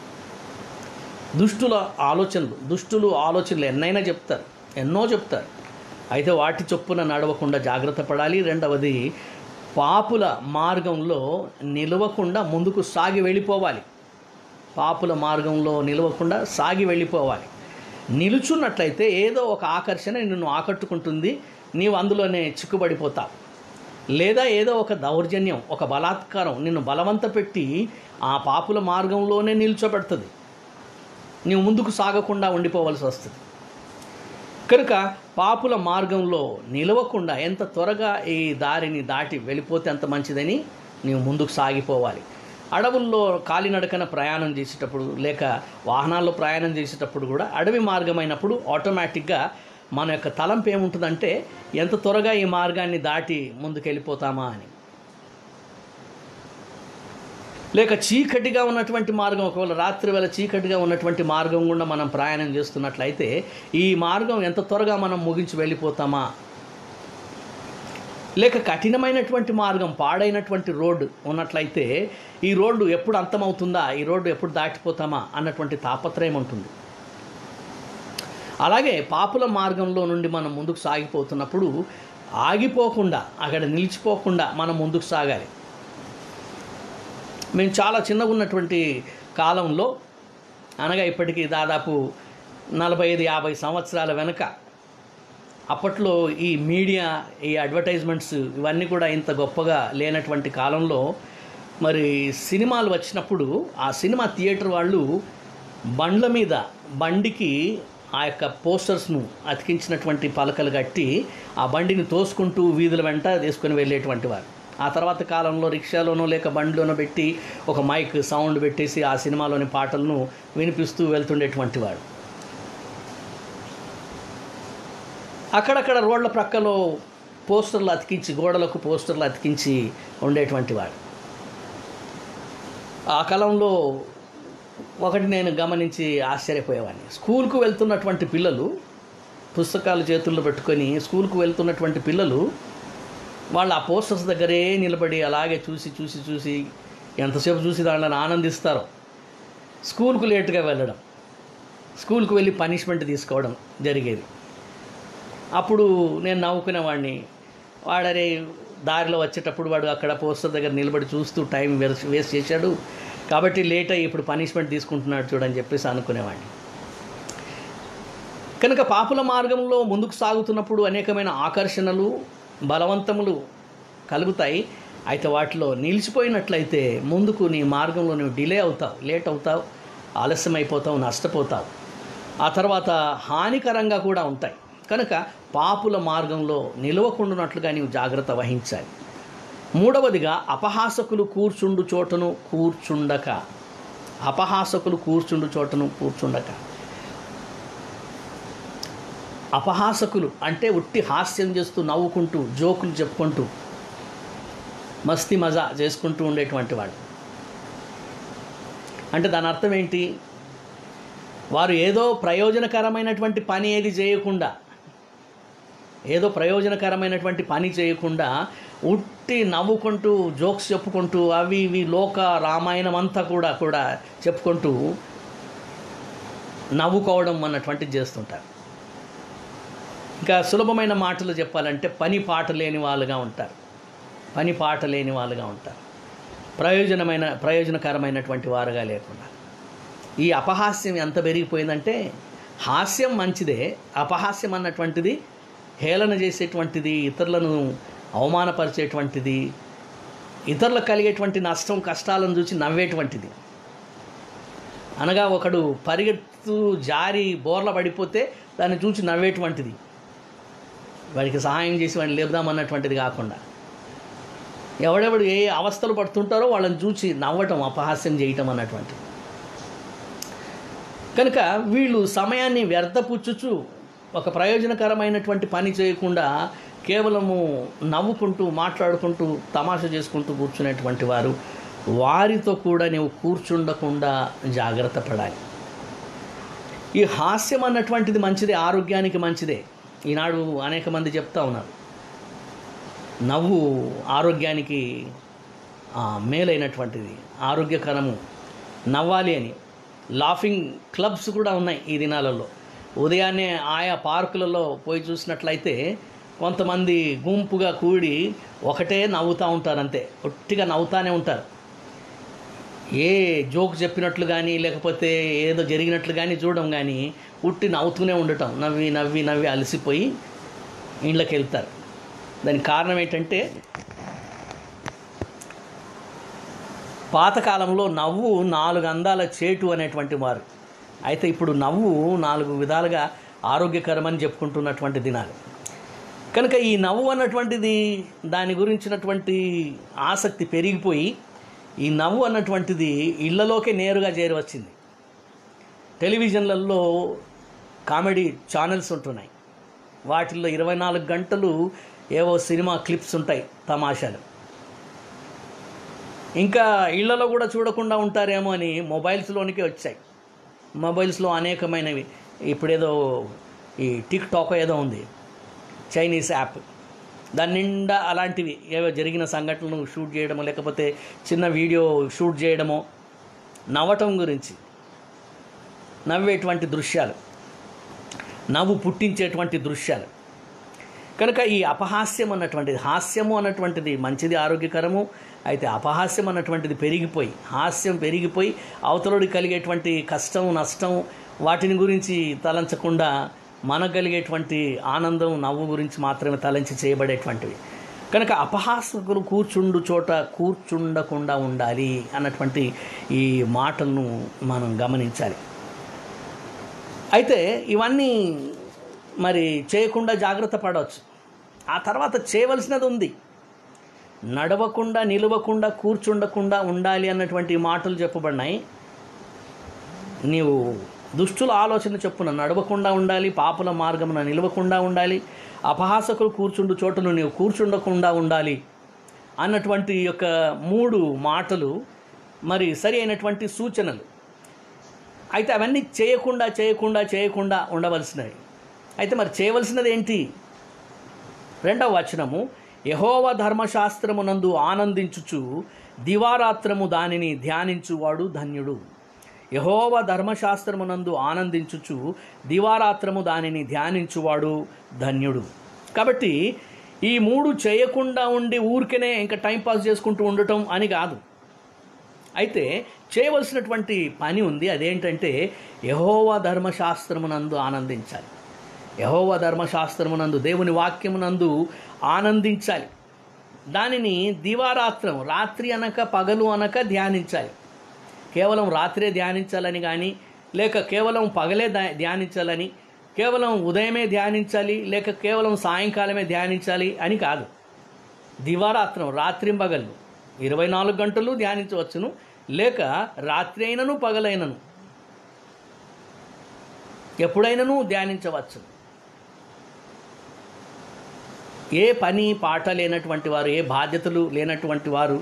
దుష్టుల ఆలోచనలు దుష్టులు ఆలోచనలు ఎన్నైనా చెప్తారు ఎన్నో చెప్తారు అయితే వాటి చొప్పున నడవకుండా జాగ్రత్త పడాలి రెండవది పాపుల మార్గంలో నిలవకుండా ముందుకు సాగి వెళ్ళిపోవాలి పాపుల మార్గంలో నిలవకుండా సాగి వెళ్ళిపోవాలి నిలుచున్నట్లయితే ఏదో ఒక ఆకర్షణ నిన్ను ఆకట్టుకుంటుంది నీవు అందులోనే చిక్కుబడిపోతావు లేదా ఏదో ఒక దౌర్జన్యం ఒక బలాత్కారం నిన్ను బలవంత పెట్టి ఆ పాపుల మార్గంలోనే నిల్చోబెడుతుంది నీవు ముందుకు సాగకుండా ఉండిపోవలసి వస్తుంది కనుక పాపుల మార్గంలో నిలవకుండా ఎంత త్వరగా ఈ దారిని దాటి వెళ్ళిపోతే అంత మంచిదని నీవు ముందుకు సాగిపోవాలి అడవుల్లో కాలినడకన ప్రయాణం చేసేటప్పుడు లేక వాహనాల్లో ప్రయాణం చేసేటప్పుడు కూడా అడవి మార్గమైనప్పుడు ఆటోమేటిక్గా మన యొక్క తలంపు ఏముంటుందంటే ఎంత త్వరగా ఈ మార్గాన్ని దాటి ముందుకు వెళ్ళిపోతామా అని లేక చీకటిగా ఉన్నటువంటి మార్గం ఒకవేళ రాత్రి వేళ చీకటిగా ఉన్నటువంటి మార్గం గుండా మనం ప్రయాణం చేస్తున్నట్లయితే ఈ మార్గం ఎంత త్వరగా మనం ముగించి వెళ్ళిపోతామా లేక కఠినమైనటువంటి మార్గం పాడైనటువంటి రోడ్డు ఉన్నట్లయితే ఈ రోడ్డు ఎప్పుడు అంతమవుతుందా ఈ రోడ్డు ఎప్పుడు దాటిపోతామా అన్నటువంటి తాపత్రయం ఉంటుంది అలాగే పాపుల మార్గంలో నుండి మనం ముందుకు సాగిపోతున్నప్పుడు ఆగిపోకుండా అక్కడ నిలిచిపోకుండా మనం ముందుకు సాగాలి మేము చాలా చిన్నగా ఉన్నటువంటి కాలంలో అనగా ఇప్పటికీ దాదాపు నలభై ఐదు యాభై సంవత్సరాల వెనుక అప్పట్లో ఈ మీడియా ఈ అడ్వర్టైజ్మెంట్స్ ఇవన్నీ కూడా ఇంత గొప్పగా లేనటువంటి కాలంలో మరి సినిమాలు వచ్చినప్పుడు ఆ సినిమా థియేటర్ వాళ్ళు బండ్ల మీద బండికి ఆ యొక్క పోస్టర్స్ను అతికించినటువంటి పలకలు కట్టి ఆ బండిని తోసుకుంటూ వీధుల వెంట తీసుకొని వెళ్ళేటువంటి వారు ఆ తర్వాత కాలంలో రిక్షాలోనో లేక బండిలోనో పెట్టి ఒక మైక్ సౌండ్ పెట్టేసి ఆ సినిమాలోని పాటలను వినిపిస్తూ వెళ్తుండేటువంటి వాడు అక్కడక్కడ రోడ్ల ప్రక్కలో పోస్టర్లు అతికించి గోడలకు పోస్టర్లు అతికించి ఉండేటువంటి వాడు ఆ కాలంలో ఒకటి నేను గమనించి ఆశ్చర్యపోయేవాడిని స్కూల్కు వెళ్తున్నటువంటి పిల్లలు పుస్తకాలు చేతుల్లో పెట్టుకొని స్కూల్కు వెళ్తున్నటువంటి పిల్లలు వాళ్ళు ఆ పోస్టర్స్ దగ్గరే నిలబడి అలాగే చూసి చూసి చూసి ఎంతసేపు చూసి దాంట్లో ఆనందిస్తారో స్కూల్కు లేటుగా వెళ్ళడం స్కూల్కు వెళ్ళి పనిష్మెంట్ తీసుకోవడం జరిగేది అప్పుడు నేను నవ్వుకునేవాడిని వాడరే దారిలో వచ్చేటప్పుడు వాడు అక్కడ పోస్టర్ దగ్గర నిలబడి చూస్తూ టైం వేస్ట్ చేశాడు కాబట్టి లేట్ అయ్యి ఇప్పుడు పనిష్మెంట్ తీసుకుంటున్నాడు చూడని చెప్పేసి అనుకునేవాడిని కనుక పాపుల మార్గంలో ముందుకు సాగుతున్నప్పుడు అనేకమైన ఆకర్షణలు బలవంతములు కలుగుతాయి అయితే వాటిలో నిలిచిపోయినట్లయితే ముందుకు నీ మార్గంలో నువ్వు డిలే అవుతావు లేట్ అవుతావు ఆలస్యం అయిపోతావు నష్టపోతావు ఆ తర్వాత హానికరంగా కూడా ఉంటాయి కనుక పాపుల మార్గంలో నిలవకుండానట్లుగా నీవు జాగ్రత్త వహించాలి మూడవదిగా అపహాసకులు కూర్చుండు చోటను కూర్చుండక అపహాసకులు కూర్చుండు చోటను కూర్చుండక అపహాసకులు అంటే ఉట్టి హాస్యం చేస్తూ నవ్వుకుంటూ జోకులు చెప్పుకుంటూ మస్తి మజా చేసుకుంటూ ఉండేటువంటి వాడు అంటే దాని అర్థం ఏంటి వారు ఏదో ప్రయోజనకరమైనటువంటి పని ఏది చేయకుండా ఏదో ప్రయోజనకరమైనటువంటి పని చేయకుండా ఉట్టి నవ్వుకుంటూ జోక్స్ చెప్పుకుంటూ అవి ఇవి లోక రామాయణం అంతా కూడా కూడా చెప్పుకుంటూ నవ్వుకోవడం అన్నటువంటిది చేస్తుంటారు ఇంకా సులభమైన మాటలు చెప్పాలంటే పని పాట లేని వాళ్ళుగా ఉంటారు పని పాట లేని వాళ్ళుగా ఉంటారు ప్రయోజనమైన ప్రయోజనకరమైనటువంటి వారుగా లేకుండా ఈ అపహాస్యం ఎంత పెరిగిపోయిందంటే హాస్యం మంచిదే అపహాస్యం అన్నటువంటిది హేళన చేసేటువంటిది ఇతరులను అవమానపరిచేటువంటిది ఇతరులకు కలిగేటువంటి నష్టం కష్టాలను చూసి నవ్వేటువంటిది అనగా ఒకడు పరిగెత్తు జారి బోర్ల పడిపోతే దాన్ని చూసి నవ్వేటువంటిది వాడికి సహాయం చేసి వాడిని లేపుదామన్నటువంటిది కాకుండా ఎవడెవడు ఏ అవస్థలు పడుతుంటారో వాళ్ళని చూసి నవ్వటం అపహాస్యం చేయటం అన్నటువంటిది కనుక వీళ్ళు సమయాన్ని వ్యర్థపుచ్చుచు ఒక ప్రయోజనకరమైనటువంటి పని చేయకుండా కేవలము నవ్వుకుంటూ మాట్లాడుకుంటూ తమాషా చేసుకుంటూ కూర్చునేటువంటి వారు వారితో కూడా నీవు కూర్చుండకుండా జాగ్రత్త పడాలి ఈ హాస్యం అన్నటువంటిది మంచిదే ఆరోగ్యానికి మంచిదే ఈనాడు అనేక మంది చెప్తా ఉన్నారు నవ్వు ఆరోగ్యానికి ఆ, మేలైనటువంటిది ఆరోగ్యకరము నవ్వాలి అని లాఫింగ్ క్లబ్స్ కూడా ఉన్నాయి ఈ దినాలలో ఉదయాన్నే ఆయా పార్కులలో పోయి చూసినట్లయితే కొంతమంది గుంపుగా కూడి ఒకటే నవ్వుతూ ఉంటారు అంతే ఒట్టిగా నవ్వుతానే ఉంటారు ఏ జోక్ చెప్పినట్లు కానీ లేకపోతే ఏదో జరిగినట్లు కానీ చూడడం కానీ ఉట్టి నవ్వుతూనే ఉండటం నవ్వి నవ్వి నవ్వి అలసిపోయి ఇండ్లకి వెళ్తారు దానికి కారణం ఏంటంటే పాతకాలంలో నవ్వు నాలుగు అందాల చేటు అనేటువంటి వారు అయితే ఇప్పుడు నవ్వు నాలుగు విధాలుగా ఆరోగ్యకరమని చెప్పుకుంటున్నటువంటి దినాలు కనుక ఈ నవ్వు అన్నటువంటిది దాని గురించినటువంటి ఆసక్తి పెరిగిపోయి ఈ నవ్వు అన్నటువంటిది ఇళ్లలోకే నేరుగా చేరవచ్చింది టెలివిజన్లలో కామెడీ ఛానల్స్ ఉంటున్నాయి వాటిల్లో ఇరవై నాలుగు గంటలు ఏవో సినిమా క్లిప్స్ ఉంటాయి తమాషాలు ఇంకా ఇళ్లలో కూడా చూడకుండా ఉంటారేమో అని మొబైల్స్లోనికి వచ్చాయి మొబైల్స్లో అనేకమైనవి ఇప్పుడేదో ఈ టిక్ టాక్ ఏదో ఉంది చైనీస్ యాప్ దాని నిండా అలాంటివి ఏవో జరిగిన సంఘటనలు షూట్ చేయడమో లేకపోతే చిన్న వీడియో షూట్ చేయడమో నవ్వటం గురించి నవ్వేటువంటి దృశ్యాలు నవ్వు పుట్టించేటువంటి దృశ్యాలు కనుక ఈ అపహాస్యం అన్నటువంటిది హాస్యము అన్నటువంటిది మంచిది ఆరోగ్యకరము అయితే అపహాస్యం అన్నటువంటిది పెరిగిపోయి హాస్యం పెరిగిపోయి అవతలుడి కలిగేటువంటి కష్టం నష్టం వాటిని గురించి తలంచకుండా మనకు కలిగేటువంటి ఆనందం నవ్వు గురించి మాత్రమే తలంచి చేయబడేటువంటివి కనుక అపహాసకులు కూర్చుండు చోట కూర్చుండకుండా ఉండాలి అన్నటువంటి ఈ మాటలను మనం గమనించాలి అయితే ఇవన్నీ మరి చేయకుండా జాగ్రత్త పడవచ్చు ఆ తర్వాత చేయవలసినది ఉంది నడవకుండా నిలవకుండా కూర్చుండకుండా ఉండాలి అన్నటువంటి మాటలు చెప్పబడినాయి నీవు దుష్టుల ఆలోచన చెప్పున నడవకుండా ఉండాలి పాపుల మార్గమున నిలవకుండా ఉండాలి అపహాసకులు కూర్చుండు చోటును నీవు కూర్చుండకుండా ఉండాలి అన్నటువంటి యొక్క మూడు మాటలు మరి సరి అయినటువంటి సూచనలు అయితే అవన్నీ చేయకుండా చేయకుండా చేయకుండా ఉండవలసినవి అయితే మరి చేయవలసినది ఏంటి రెండవ వచనము యహోవ ధర్మశాస్త్రమునందు ఆనందించుచు దివారాత్రము దానిని ధ్యానించువాడు ధన్యుడు యహోవ ధర్మశాస్త్రమునందు ఆనందించుచు దివారాత్రము దానిని ధ్యానించువాడు ధన్యుడు కాబట్టి ఈ మూడు చేయకుండా ఉండి ఊరికనే ఇంకా టైంపాస్ చేసుకుంటూ ఉండటం అని కాదు అయితే చేయవలసినటువంటి పని ఉంది అదేంటంటే యహోవ ధర్మశాస్త్రమునందు ఆనందించాలి యహోవ ధర్మశాస్త్రమునందు దేవుని వాక్యమునందు ఆనందించాలి దానిని దివారాత్రం రాత్రి అనక పగలు అనక ధ్యానించాలి కేవలం రాత్రే ధ్యానించాలని కానీ లేక కేవలం పగలే ధ్యా- ధ్యానించాలని కేవలం ఉదయమే ధ్యానించాలి లేక కేవలం సాయంకాలమే ధ్యానించాలి అని కాదు దివారాత్రం రాత్రింబగళ్ళు ఇరవై నాలుగు గంటలు ధ్యానించవచ్చును లేక రాత్రి అయినను పగలైనను ఎప్పుడైనను ధ్యానించవచ్చు ఏ పని పాట లేనటువంటి వారు ఏ బాధ్యతలు లేనటువంటి వారు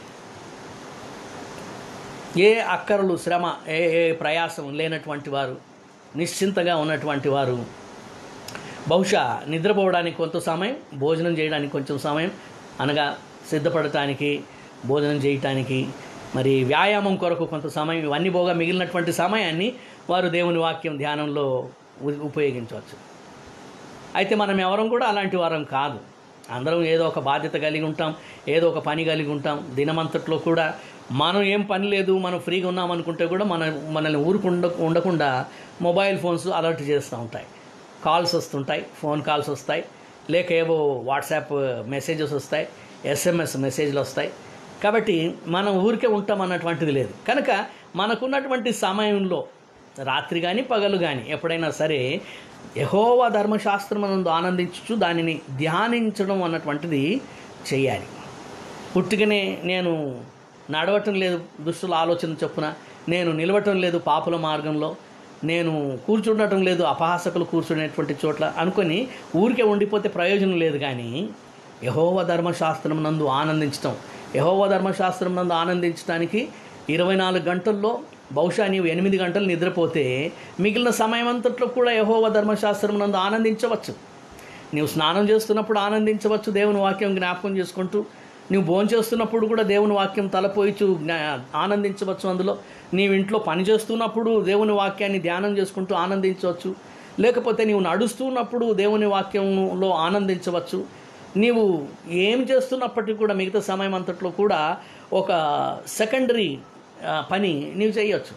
ఏ అక్కరలు శ్రమ ఏ ఏ ప్రయాసం లేనటువంటి వారు నిశ్చింతగా ఉన్నటువంటి వారు బహుశా నిద్రపోవడానికి కొంత సమయం భోజనం చేయడానికి కొంచెం సమయం అనగా సిద్ధపడటానికి భోజనం చేయటానికి మరి వ్యాయామం కొరకు కొంత సమయం ఇవన్నీ పోగా మిగిలినటువంటి సమయాన్ని వారు దేవుని వాక్యం ధ్యానంలో ఉ- ఉపయోగించవచ్చు అయితే మనం ఎవరం కూడా అలాంటి వారం కాదు అందరం ఏదో ఒక బాధ్యత కలిగి ఉంటాం ఏదో ఒక పని కలిగి ఉంటాం దినమంతట్లో కూడా మనం ఏం పని లేదు మనం ఫ్రీగా ఉన్నాం అనుకుంటే కూడా మన మనల్ని ఊరుకు ఉండ ఉండకుండా మొబైల్ ఫోన్స్ అలర్ట్ చేస్తూ ఉంటాయి కాల్స్ వస్తుంటాయి ఫోన్ కాల్స్ వస్తాయి లేక ఏవో వాట్సాప్ మెసేజెస్ వస్తాయి ఎస్ఎంఎస్ మెసేజ్లు వస్తాయి కాబట్టి మనం ఊరికే ఉంటాం అన్నటువంటిది లేదు కనుక మనకున్నటువంటి సమయంలో రాత్రి కానీ పగలు కానీ ఎప్పుడైనా సరే యహోవ ధర్మశాస్త్రమునందు ఆనందించు దానిని ధ్యానించడం అన్నటువంటిది చేయాలి పుట్టుకనే నేను నడవటం లేదు దుష్టుల ఆలోచన చొప్పున నేను నిలవటం లేదు పాపుల మార్గంలో నేను కూర్చుండటం లేదు అపహాసకులు కూర్చునేటువంటి చోట్ల అనుకొని ఊరికే ఉండిపోతే ప్రయోజనం లేదు కానీ యహోవ ధర్మశాస్త్రం నందు ఆనందించటం యహోవ ధర్మశాస్త్రం నందు ఆనందించడానికి ఇరవై నాలుగు గంటల్లో బహుశా నీవు ఎనిమిది గంటలు నిద్రపోతే మిగిలిన సమయం అంతట్లో కూడా యహోవ ధర్మశాస్త్రం నందు ఆనందించవచ్చు నీవు స్నానం చేస్తున్నప్పుడు ఆనందించవచ్చు దేవుని వాక్యం జ్ఞాపకం చేసుకుంటూ నువ్వు భోజనం చేస్తున్నప్పుడు కూడా దేవుని వాక్యం తలపోయిచు జ్ఞా- ఆనందించవచ్చు అందులో నీవు ఇంట్లో పని చేస్తున్నప్పుడు దేవుని వాక్యాన్ని ధ్యానం చేసుకుంటూ ఆనందించవచ్చు లేకపోతే నీవు నడుస్తున్నప్పుడు దేవుని వాక్యంలో ఆనందించవచ్చు నీవు ఏం చేస్తున్నప్పటికీ కూడా మిగతా సమయం అంతట్లో కూడా ఒక సెకండరీ ఆ, పని నీవు చేయొచ్చు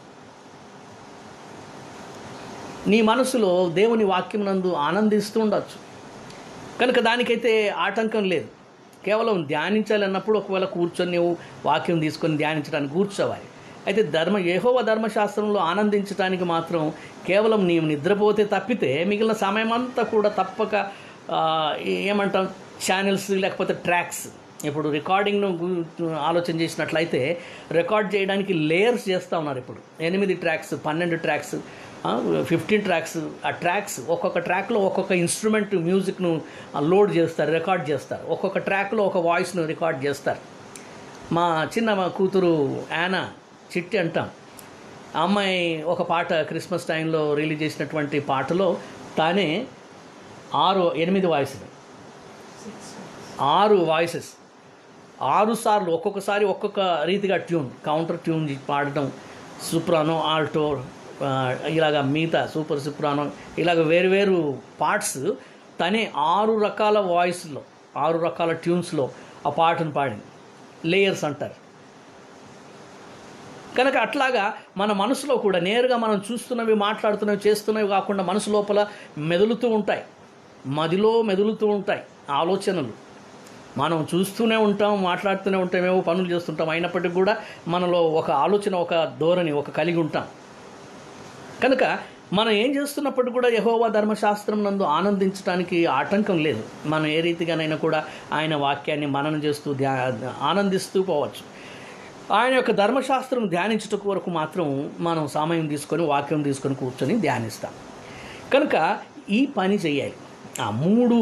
నీ మనసులో దేవుని వాక్యం నందు ఆనందిస్తూ ఉండొచ్చు కనుక దానికైతే ఆటంకం లేదు కేవలం ధ్యానించాలన్నప్పుడు ఒకవేళ కూర్చొని నువ్వు వాక్యం తీసుకొని ధ్యానించడానికి కూర్చోవాలి అయితే ధర్మ ఏహోవ ధర్మశాస్త్రంలో ఆనందించడానికి మాత్రం కేవలం నీవు నిద్రపోతే తప్పితే మిగిలిన సమయం అంతా కూడా తప్పక ఆ, ఏమంటాం ఛానల్స్ లేకపోతే ట్రాక్స్ ఇప్పుడు రికార్డింగ్ను గు- ఆలోచన చేసినట్లయితే రికార్డ్ చేయడానికి లేయర్స్ చేస్తూ ఉన్నారు ఇప్పుడు ఎనిమిది ట్రాక్స్ పన్నెండు ట్రాక్స్ ఫిఫ్టీన్ ట్రాక్స్ ఆ ట్రాక్స్ ఒక్కొక్క ట్రాక్లో ఒక్కొక్క ఇన్స్ట్రుమెంట్ మ్యూజిక్ను లోడ్ చేస్తారు రికార్డ్ చేస్తారు ఒక్కొక్క ట్రాక్లో ఒక వాయిస్ను రికార్డ్ చేస్తారు మా చిన్న మా కూతురు యానా చిట్టి అంటాం ఆ అమ్మాయి ఒక పాట క్రిస్మస్ టైంలో రిలీజ్ చేసినటువంటి పాటలో తానే ఆరు ఎనిమిది వాయిస్లు ఆరు వాయిసెస్ ఆరు సార్లు ఒక్కొక్కసారి ఒక్కొక్క రీతిగా ట్యూన్ కౌంటర్ ట్యూన్ పాడటం సూప్రానో ఆల్టో ఆ, ఇలాగ మిగతా సూపర్ సూప్రానో ఇలాగ వేరు వేరు పార్ట్స్ తనే ఆరు రకాల వాయిస్లో ఆరు రకాల ట్యూన్స్లో ఆ పాటను పాడింది లేయర్స్ అంటారు కనుక అట్లాగా మన మనసులో కూడా నేరుగా మనం చూస్తున్నవి మాట్లాడుతున్నవి చేస్తున్నవి కాకుండా మనసు లోపల మెదులుతూ ఉంటాయి మదిలో మెదులుతూ ఉంటాయి ఆలోచనలు మనం చూస్తూనే ఉంటాం మాట్లాడుతూనే ఉంటాం ఏవో పనులు చేస్తుంటాం అయినప్పటికీ కూడా మనలో ఒక ఆలోచన ఒక ధోరణి ఒక కలిగి ఉంటాం కనుక మనం ఏం చేస్తున్నప్పుడు కూడా యహోవా ధర్మశాస్త్రం నందు ఆనందించడానికి ఆటంకం లేదు మనం ఏ రీతిగానైనా కూడా ఆయన వాక్యాన్ని మననం చేస్తూ ధ్యా ఆనందిస్తూ పోవచ్చు ఆయన యొక్క ధర్మశాస్త్రం ధ్యానించటకు వరకు మాత్రం మనం సమయం తీసుకొని వాక్యం తీసుకొని కూర్చొని ధ్యానిస్తాం కనుక ఈ పని చేయాలి ఆ మూడు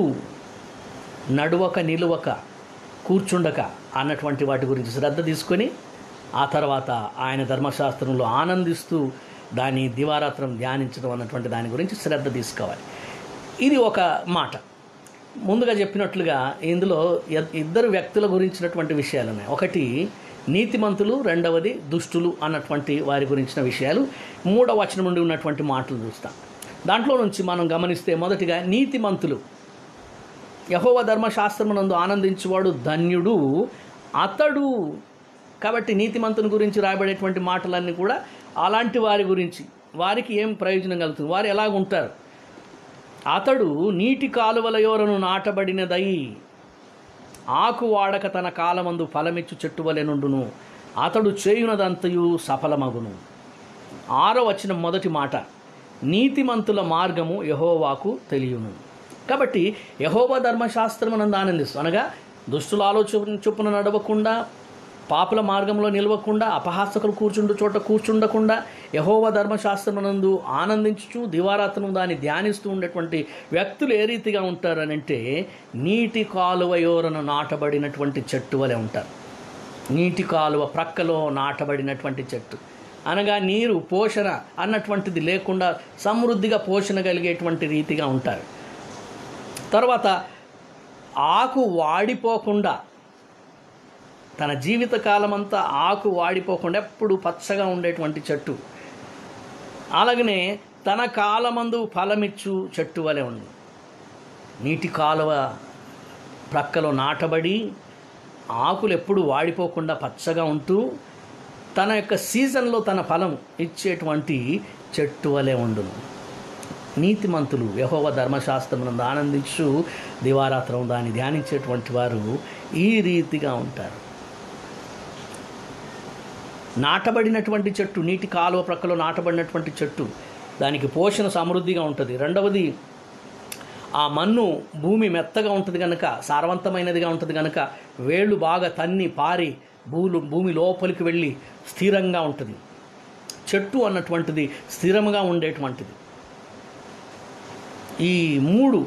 నడువక నిలువక కూర్చుండక అన్నటువంటి వాటి గురించి శ్రద్ధ తీసుకొని ఆ తర్వాత ఆయన ధర్మశాస్త్రంలో ఆనందిస్తూ దాని దివారాత్రం ధ్యానించడం అన్నటువంటి దాని గురించి శ్రద్ధ తీసుకోవాలి ఇది ఒక మాట ముందుగా చెప్పినట్లుగా ఇందులో ఇ- ఇద్దరు వ్యక్తుల గురించినటువంటి విషయాలు ఉన్నాయి ఒకటి నీతిమంతులు రెండవది దుష్టులు అన్నటువంటి వారి గురించిన విషయాలు మూడవ వచనం నుండి ఉన్నటువంటి మాటలు చూస్తాం దాంట్లో నుంచి మనం గమనిస్తే మొదటిగా నీతిమంతులు యహోవ ధర్మశాస్త్రమునందు ఆనందించేవాడు ధన్యుడు అతడు కాబట్టి నీతిమంతుని గురించి రాయబడేటువంటి మాటలన్నీ కూడా అలాంటి వారి గురించి వారికి ఏం ప్రయోజనం కలుగుతుంది వారు ఎలాగుంటారు అతడు నీటి కాలువల యోరను నాటబడినదై ఆకు వాడక తన కాలమందు ఫలమిచ్చు చెట్టు వలె నుండును అతడు చేయునదంతయు సఫలమగును ఆరో వచ్చిన మొదటి మాట నీతిమంతుల మార్గము యహోవాకు తెలియను కాబట్టి యహోవా ధర్మశాస్త్రమునందు ఆనందిస్తూ అనగా దుష్టుల ఆలోచన చొప్పున నడవకుండా పాపుల మార్గంలో నిలవకుండా అపహాసకులు కూర్చుండు చోట కూర్చుండకుండా యహోవ ధర్మశాస్త్రమునందు ఆనందించుచు దివారాత్రం దాన్ని ధ్యానిస్తూ ఉండేటువంటి వ్యక్తులు ఏ రీతిగా ఉంటారనంటే నీటి కాలువ యోరను నాటబడినటువంటి చెట్టు వలె ఉంటారు నీటి కాలువ ప్రక్కలో నాటబడినటువంటి చెట్టు అనగా నీరు పోషణ అన్నటువంటిది లేకుండా సమృద్ధిగా పోషణ కలిగేటువంటి రీతిగా ఉంటారు తర్వాత ఆకు వాడిపోకుండా తన జీవిత కాలమంతా ఆకు వాడిపోకుండా ఎప్పుడు పచ్చగా ఉండేటువంటి చెట్టు అలాగనే తన కాలమందు ఫలమిచ్చు చెట్టు వలె ఉంది నీటి కాలువ ప్రక్కలో నాటబడి ఆకులు ఎప్పుడు వాడిపోకుండా పచ్చగా ఉంటూ తన యొక్క సీజన్లో తన ఫలం ఇచ్చేటువంటి చెట్టు వలె ఉండును నీతిమంతులు యహోవ ధర్మశాస్త్రమునందు ఆనందించు దివారాత్రం దాన్ని ధ్యానించేటువంటి వారు ఈ రీతిగా ఉంటారు నాటబడినటువంటి చెట్టు నీటి కాలువ ప్రక్కలో నాటబడినటువంటి చెట్టు దానికి పోషణ సమృద్ధిగా ఉంటుంది రెండవది ఆ మన్ను భూమి మెత్తగా ఉంటుంది కనుక సారవంతమైనదిగా ఉంటుంది కనుక వేళ్ళు బాగా తన్ని పారి భూలు భూమి లోపలికి వెళ్ళి స్థిరంగా ఉంటుంది చెట్టు అన్నటువంటిది స్థిరంగా ఉండేటువంటిది ఈ మూడు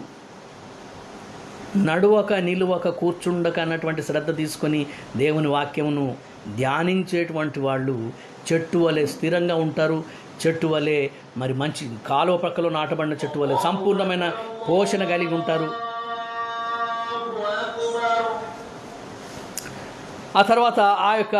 నడువక నిలువక కూర్చుండక అన్నటువంటి శ్రద్ధ తీసుకొని దేవుని వాక్యమును ధ్యానించేటువంటి వాళ్ళు చెట్టు వలె స్థిరంగా ఉంటారు చెట్టు వలె మరి మంచి కాలువ పక్కలో నాటబడిన చెట్టు వలె సంపూర్ణమైన పోషణ కలిగి ఉంటారు ఆ తర్వాత ఆ యొక్క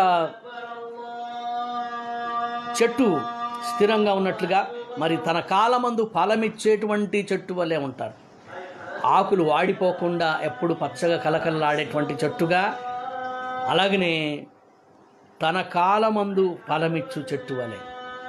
చెట్టు స్థిరంగా ఉన్నట్లుగా మరి తన కాలమందు ఫలమిచ్చేటువంటి చెట్టు వలె ఉంటారు ఆకులు వాడిపోకుండా ఎప్పుడు పచ్చగా కలకలలాడేటువంటి చెట్టుగా అలాగనే తన కాలమందు ఫలమిచ్చు చెట్టు వలె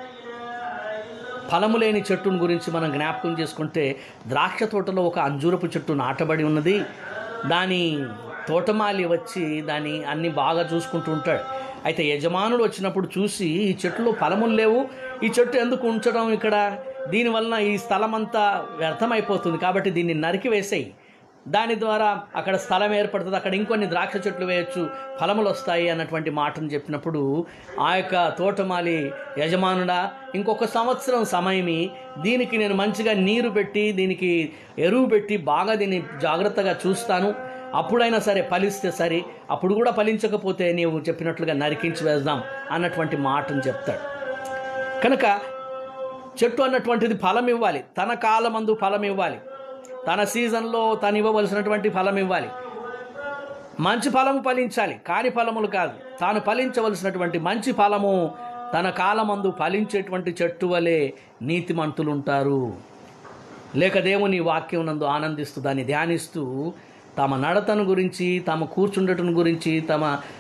ఫలము లేని చెట్టును గురించి మనం జ్ఞాపకం చేసుకుంటే ద్రాక్ష తోటలో ఒక అంజూరపు చెట్టు నాటబడి ఉన్నది దాని తోటమాలి వచ్చి దాన్ని అన్ని బాగా చూసుకుంటూ ఉంటాడు అయితే యజమానుడు వచ్చినప్పుడు చూసి ఈ చెట్టులో ఫలములు లేవు ఈ చెట్టు ఎందుకు ఉంచడం ఇక్కడ దీనివలన ఈ స్థలం అంతా వ్యర్థమైపోతుంది కాబట్టి దీన్ని నరికి వేసేయి దాని ద్వారా అక్కడ స్థలం ఏర్పడుతుంది అక్కడ ఇంకొన్ని ద్రాక్ష చెట్లు వేయచ్చు ఫలములు వస్తాయి అన్నటువంటి మాటను చెప్పినప్పుడు ఆ యొక్క తోటమాలి యజమానుడా ఇంకొక సంవత్సరం సమయమి దీనికి నేను మంచిగా నీరు పెట్టి దీనికి ఎరువు పెట్టి బాగా దీన్ని జాగ్రత్తగా చూస్తాను అప్పుడైనా సరే ఫలిస్తే సరే అప్పుడు కూడా ఫలించకపోతే నీవు చెప్పినట్లుగా నరికించి వేద్దాం అన్నటువంటి మాటను చెప్తాడు కనుక చెట్టు అన్నటువంటిది ఫలం ఇవ్వాలి తన కాలమందు ఫలం ఇవ్వాలి తన సీజన్లో తను ఇవ్వవలసినటువంటి ఫలం ఇవ్వాలి మంచి ఫలము ఫలించాలి కాని ఫలములు కాదు తాను ఫలించవలసినటువంటి మంచి ఫలము తన కాలమందు ఫలించేటువంటి చెట్టు వలె నీతిమంతులు ఉంటారు లేక దేవుని వాక్యం నందు ఆనందిస్తూ దాన్ని ధ్యానిస్తూ తమ నడతను గురించి తమ కూర్చుండటం గురించి తమ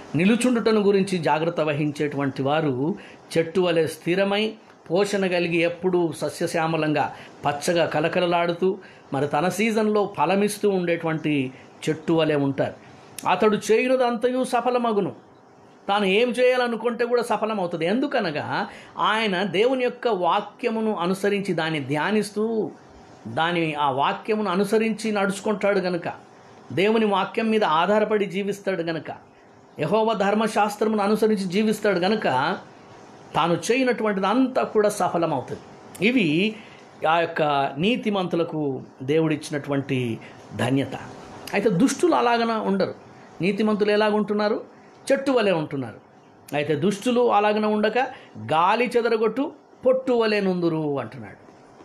నిలుచుండుటను గురించి జాగ్రత్త వహించేటువంటి వారు చెట్టు వలె స్థిరమై పోషణ కలిగి ఎప్పుడూ సస్యశ్యామలంగా పచ్చగా కలకలలాడుతూ మరి తన సీజన్లో ఫలమిస్తూ ఉండేటువంటి చెట్టు వలె ఉంటారు అతడు చేయునదంతయు సఫలమగును తాను ఏం చేయాలనుకుంటే కూడా సఫలమవుతుంది ఎందుకనగా ఆయన దేవుని యొక్క వాక్యమును అనుసరించి దాన్ని ధ్యానిస్తూ దాని ఆ వాక్యమును అనుసరించి నడుచుకుంటాడు గనుక దేవుని వాక్యం మీద ఆధారపడి జీవిస్తాడు గనుక యహోవ ధర్మశాస్త్రమును అనుసరించి జీవిస్తాడు గనుక తాను చేయనటువంటిది అంతా కూడా సఫలమవుతుంది ఇవి ఆ యొక్క నీతిమంతులకు దేవుడిచ్చినటువంటి ధన్యత అయితే దుష్టులు అలాగన ఉండరు నీతిమంతులు ఎలాగుంటున్నారు చెట్టు వలె ఉంటున్నారు అయితే దుష్టులు అలాగన ఉండక గాలి చెదరగొట్టు పొట్టు వలె నుందురు అంటున్నాడు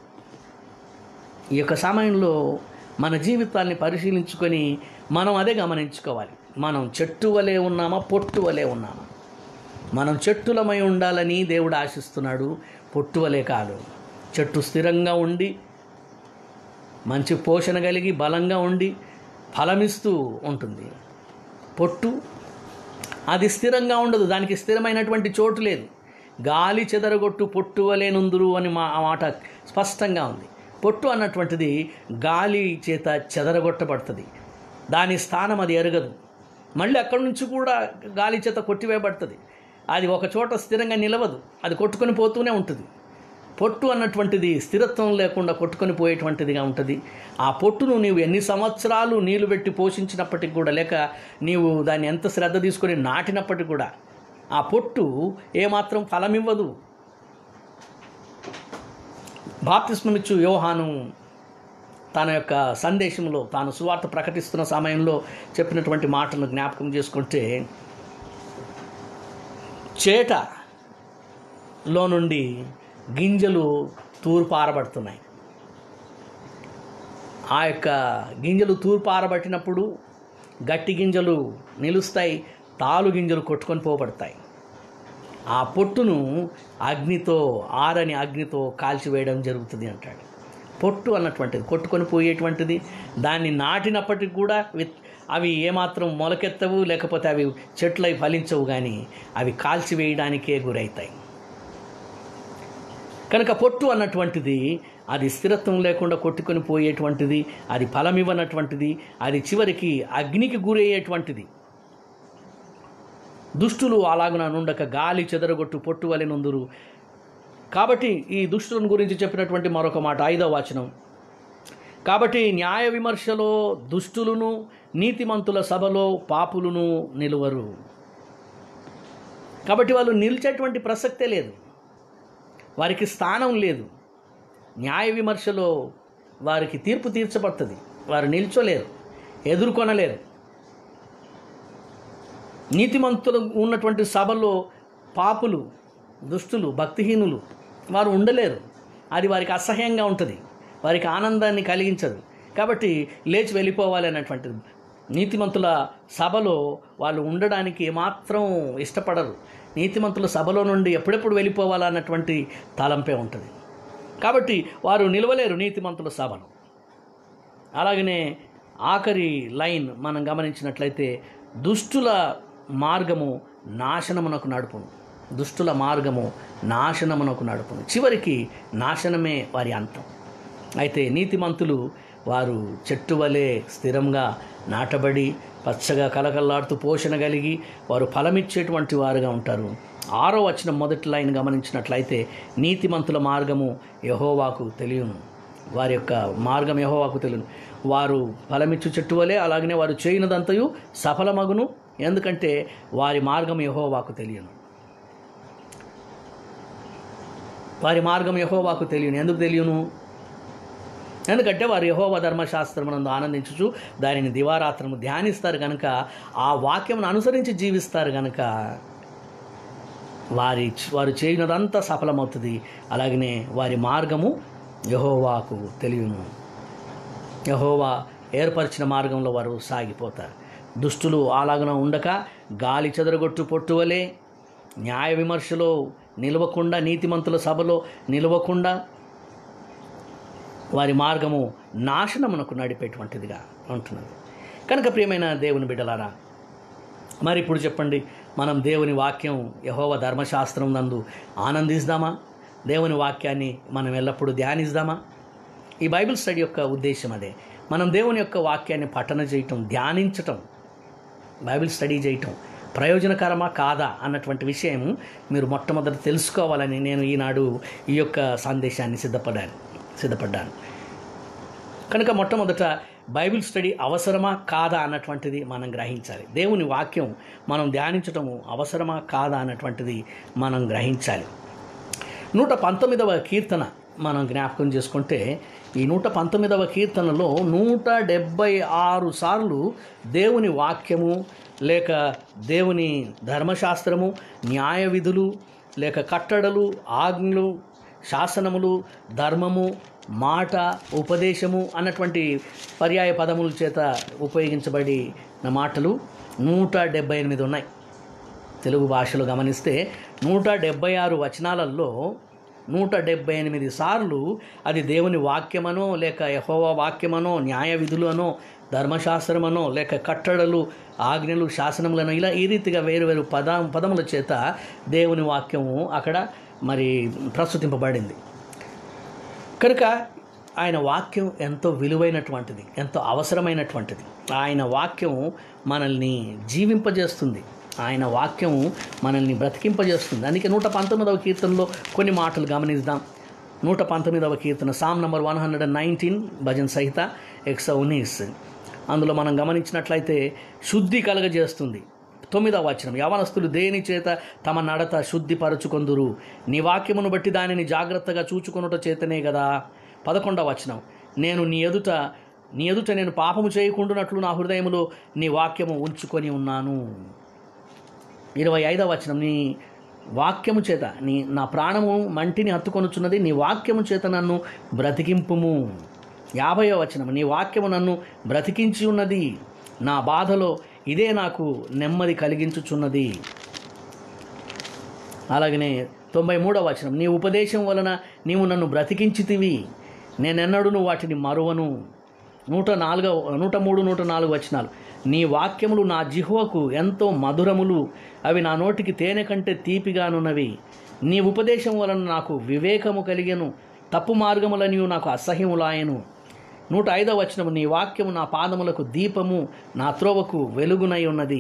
ఈ యొక్క సమయంలో మన జీవితాన్ని పరిశీలించుకొని మనం అదే గమనించుకోవాలి మనం చెట్టు వలె ఉన్నామా పొట్టు వలె ఉన్నామా మనం చెట్టులమై ఉండాలని దేవుడు ఆశిస్తున్నాడు పొట్టు వలె కాదు చెట్టు స్థిరంగా ఉండి మంచి పోషణ కలిగి బలంగా ఉండి ఫలమిస్తూ ఉంటుంది పొట్టు అది స్థిరంగా ఉండదు దానికి స్థిరమైనటువంటి చోటు లేదు గాలి చెదరగొట్టు పొట్టు వలె నుందురు అని మా ఆ మాట స్పష్టంగా ఉంది పొట్టు అన్నటువంటిది గాలి చేత చెదరగొట్టబడుతుంది దాని స్థానం అది ఎరగదు మళ్ళీ అక్కడి నుంచి కూడా గాలి చేత కొట్టివేయబడుతుంది అది ఒక చోట స్థిరంగా నిలవదు అది కొట్టుకొని పోతూనే ఉంటుంది పొట్టు అన్నటువంటిది స్థిరత్వం లేకుండా కొట్టుకొని పోయేటువంటిదిగా ఉంటుంది ఆ పొట్టును నీవు ఎన్ని సంవత్సరాలు నీళ్లు పెట్టి పోషించినప్పటికి కూడా లేక నీవు దాన్ని ఎంత శ్రద్ధ తీసుకొని నాటినప్పటికి కూడా ఆ పొట్టు ఏమాత్రం ఫలమివ్వదు బాప్తిస్మమిచ్చు యోహాను తన యొక్క సందేశంలో తాను సువార్త ప్రకటిస్తున్న సమయంలో చెప్పినటువంటి మాటలను జ్ఞాపకం చేసుకుంటే చేటలో నుండి గింజలు తూర్పారబడుతున్నాయి ఆ యొక్క గింజలు తూర్పారబట్టినప్పుడు గట్టి గింజలు నిలుస్తాయి తాలు గింజలు కొట్టుకొని పోబడతాయి ఆ పొట్టును అగ్నితో ఆరని అగ్నితో కాల్చివేయడం జరుగుతుంది అంటాడు పొట్టు అన్నటువంటిది కొట్టుకొని పోయేటువంటిది దాన్ని నాటినప్పటికి కూడా విత్ అవి ఏమాత్రం మొలకెత్తవు లేకపోతే అవి చెట్లై ఫలించవు కానీ అవి కాల్చివేయడానికే గురవుతాయి కనుక పొట్టు అన్నటువంటిది అది స్థిరత్వం లేకుండా కొట్టుకొని పోయేటువంటిది అది ఫలమివ్వనటువంటిది అది చివరికి అగ్నికి గురయ్యేటువంటిది దుష్టులు అలాగున నుండక గాలి చెదరగొట్టు పొట్టు వలె నుందురు కాబట్టి ఈ దుష్టులను గురించి చెప్పినటువంటి మరొక మాట ఐదవ వచనం కాబట్టి న్యాయ విమర్శలో దుష్టులను నీతిమంతుల సభలో పాపులను నిలువరు కాబట్టి వాళ్ళు నిలిచేటువంటి ప్రసక్తే లేదు వారికి స్థానం లేదు న్యాయ విమర్శలో వారికి తీర్పు తీర్చబడుతుంది వారు నిల్చోలేరు ఎదుర్కొనలేరు నీతిమంతులు ఉన్నటువంటి సభలో పాపులు దుష్టులు భక్తిహీనులు వారు ఉండలేరు అది వారికి అసహ్యంగా ఉంటుంది వారికి ఆనందాన్ని కలిగించదు కాబట్టి లేచి వెళ్ళిపోవాలి అన్నటువంటిది నీతిమంతుల సభలో వాళ్ళు ఉండడానికి ఏమాత్రం ఇష్టపడరు నీతిమంతుల సభలో నుండి ఎప్పుడెప్పుడు వెళ్ళిపోవాలన్నటువంటి తలంపే ఉంటుంది కాబట్టి వారు నిలవలేరు నీతిమంతుల సభను అలాగనే ఆఖరి లైన్ మనం గమనించినట్లయితే దుష్టుల మార్గము నాశనమునకు నడుపును దుష్టుల మార్గము నాశనమునకు నడుపును చివరికి నాశనమే వారి అంతం అయితే నీతిమంతులు వారు చెట్టు వలె స్థిరంగా నాటబడి పచ్చగా కలకల్లాడుతూ పోషణ కలిగి వారు ఫలమిచ్చేటువంటి వారుగా ఉంటారు ఆరో వచ్చిన మొదటి లైన్ గమనించినట్లయితే నీతిమంతుల మార్గము యహోవాకు తెలియను వారి యొక్క మార్గం యహోవాకు తెలియను వారు ఫలమిచ్చు చెట్టు వలె అలాగనే వారు చేయనదంతయు సఫలమగును ఎందుకంటే వారి మార్గం యహోవాకు తెలియను వారి మార్గం యహోవాకు తెలియను ఎందుకు తెలియను ఎందుకంటే వారు యహోవ ధర్మశాస్త్రమునందు ఆనందించుచు దానిని దివారాత్రము ధ్యానిస్తారు కనుక ఆ వాక్యమును అనుసరించి జీవిస్తారు కనుక వారి వారు చేయనదంతా సఫలమవుతుంది అలాగనే వారి మార్గము యహోవాకు తెలియను యహోవా ఏర్పరిచిన మార్గంలో వారు సాగిపోతారు దుష్టులు అలాగన ఉండక గాలి చెదరగొట్టు పొట్టువలే న్యాయ విమర్శలో నిలవకుండా నీతిమంతుల సభలో నిలవకుండా వారి మార్గము నాశనమునకు నడిపేటువంటిదిగా ఉంటున్నది కనుక ప్రియమైన దేవుని బిడ్డలారా మరి ఇప్పుడు చెప్పండి మనం దేవుని వాక్యం యహోవ ధర్మశాస్త్రం నందు ఆనందిస్తామా దేవుని వాక్యాన్ని మనం ఎల్లప్పుడూ ధ్యానిస్తామా ఈ బైబిల్ స్టడీ యొక్క ఉద్దేశం అదే మనం దేవుని యొక్క వాక్యాన్ని పఠన చేయటం ధ్యానించటం బైబిల్ స్టడీ చేయటం ప్రయోజనకరమా కాదా అన్నటువంటి విషయం మీరు మొట్టమొదట తెలుసుకోవాలని నేను ఈనాడు ఈ యొక్క సందేశాన్ని సిద్ధపడ్డాను సిద్ధపడ్డాను కనుక మొట్టమొదట బైబిల్ స్టడీ అవసరమా కాదా అన్నటువంటిది మనం గ్రహించాలి దేవుని వాక్యం మనం ధ్యానించటము అవసరమా కాదా అన్నటువంటిది మనం గ్రహించాలి నూట పంతొమ్మిదవ కీర్తన మనం జ్ఞాపకం చేసుకుంటే ఈ నూట పంతొమ్మిదవ కీర్తనలో నూట డెబ్భై ఆరు సార్లు దేవుని వాక్యము లేక దేవుని ధర్మశాస్త్రము న్యాయ విధులు లేక కట్టడలు ఆజ్ఞలు శాసనములు ధర్మము మాట ఉపదేశము అన్నటువంటి పర్యాయ పదముల చేత ఉపయోగించబడిన మాటలు నూట డెబ్బై ఎనిమిది ఉన్నాయి తెలుగు భాషలో గమనిస్తే నూట డెబ్బై ఆరు వచనాలలో నూట డెబ్బై ఎనిమిది సార్లు అది దేవుని వాక్యమనో లేక యహోవ వాక్యమనో న్యాయ విధులనో ధర్మశాస్త్రమనో లేక కట్టడలు ఆజ్ఞలు శాసనములను ఇలా ఈ రీతిగా వేరు వేరు పద పదముల చేత దేవుని వాక్యము అక్కడ మరి ప్రస్తుతింపబడింది కనుక ఆయన వాక్యం ఎంతో విలువైనటువంటిది ఎంతో అవసరమైనటువంటిది ఆయన వాక్యం మనల్ని జీవింపజేస్తుంది ఆయన వాక్యం మనల్ని బ్రతికింపజేస్తుంది అందుకే నూట పంతొమ్మిదవ కీర్తనలో కొన్ని మాటలు గమనిద్దాం నూట పంతొమ్మిదవ కీర్తన psalm number one hundred and nineteen భజన్ సహిత ఎక్స్ ఉన్నీస్ అందులో మనం గమనించినట్లయితే శుద్ధి కలగజేస్తుంది తొమ్మిదవ వచనం యవనస్తులు దేని చేత తమ నడత శుద్ధిపరచుకొందురు నీ వాక్యమును బట్టి దానిని జాగ్రత్తగా చూచుకొనుట చేతనే కదా పదకొండవ వచనం నేను నీ ఎదుట నీ ఎదుట నేను పాపము చేయకుండానట్లు నా హృదయములో నీ వాక్యము ఉంచుకొని ఉన్నాను ఇరవై ఐదవ వచనం నీ వాక్యము చేత నీ నా ప్రాణము మంటిని హత్తుకొనుచున్నది నీ వాక్యము చేత నన్ను బ్రతికింపుము యాభైవ వచనం నీ వాక్యము నన్ను బ్రతికించి ఉన్నది నా బాధలో ఇదే నాకు నెమ్మది కలిగించుచున్నది అలాగనే తొంభై మూడవ వచనం నీ ఉపదేశం వలన నీవు నన్ను బ్రతికించితివి నేనెన్నడూను వాటిని మరువను నూట నాలుగవ నూట మూడు నూట నాలుగు వచనాలు నీ వాక్యములు నా జిహ్వకు ఎంతో మధురములు అవి నా నోటికి తేనె కంటే తీపిగానున్నవి నీ ఉపదేశం వలన నాకు వివేకము కలిగెను తప్పు మార్గములనియు నాకు అసహ్యములాయను నూట ఐదవ వచనము నీ వాక్యము నా పాదములకు దీపము నా త్రోవకు వెలుగునై ఉన్నది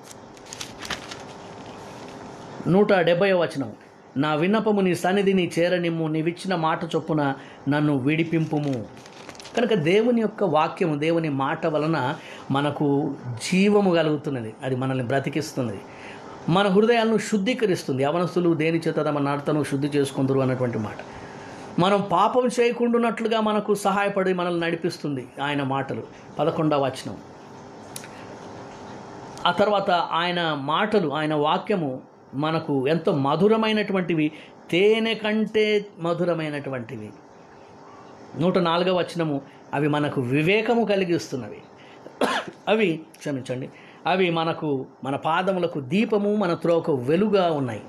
నూట డెబ్బై వచనం నా విన్నపము నీ సన్నిధిని చేరనిమ్ము నీవిచ్చిన మాట చొప్పున నన్ను విడిపింపుము కనుక దేవుని యొక్క వాక్యము దేవుని మాట వలన మనకు జీవము కలుగుతున్నది అది మనల్ని బ్రతికిస్తున్నది మన హృదయాలను శుద్ధీకరిస్తుంది యవనస్తులు దేని చేత తమ నడతను శుద్ధి చేసుకుందరు అన్నటువంటి మాట మనం పాపం చేయకుండానట్లుగా మనకు సహాయపడి మనల్ని నడిపిస్తుంది ఆయన మాటలు పదకొండవ వచనం ఆ తర్వాత ఆయన మాటలు ఆయన వాక్యము మనకు ఎంతో మధురమైనటువంటివి తేనె కంటే మధురమైనటువంటివి నూట నాలుగవ వచనము అవి మనకు వివేకము కలిగిస్తున్నవి అవి క్షమించండి అవి మనకు మన పాదములకు దీపము మన త్రోక వెలుగా ఉన్నాయి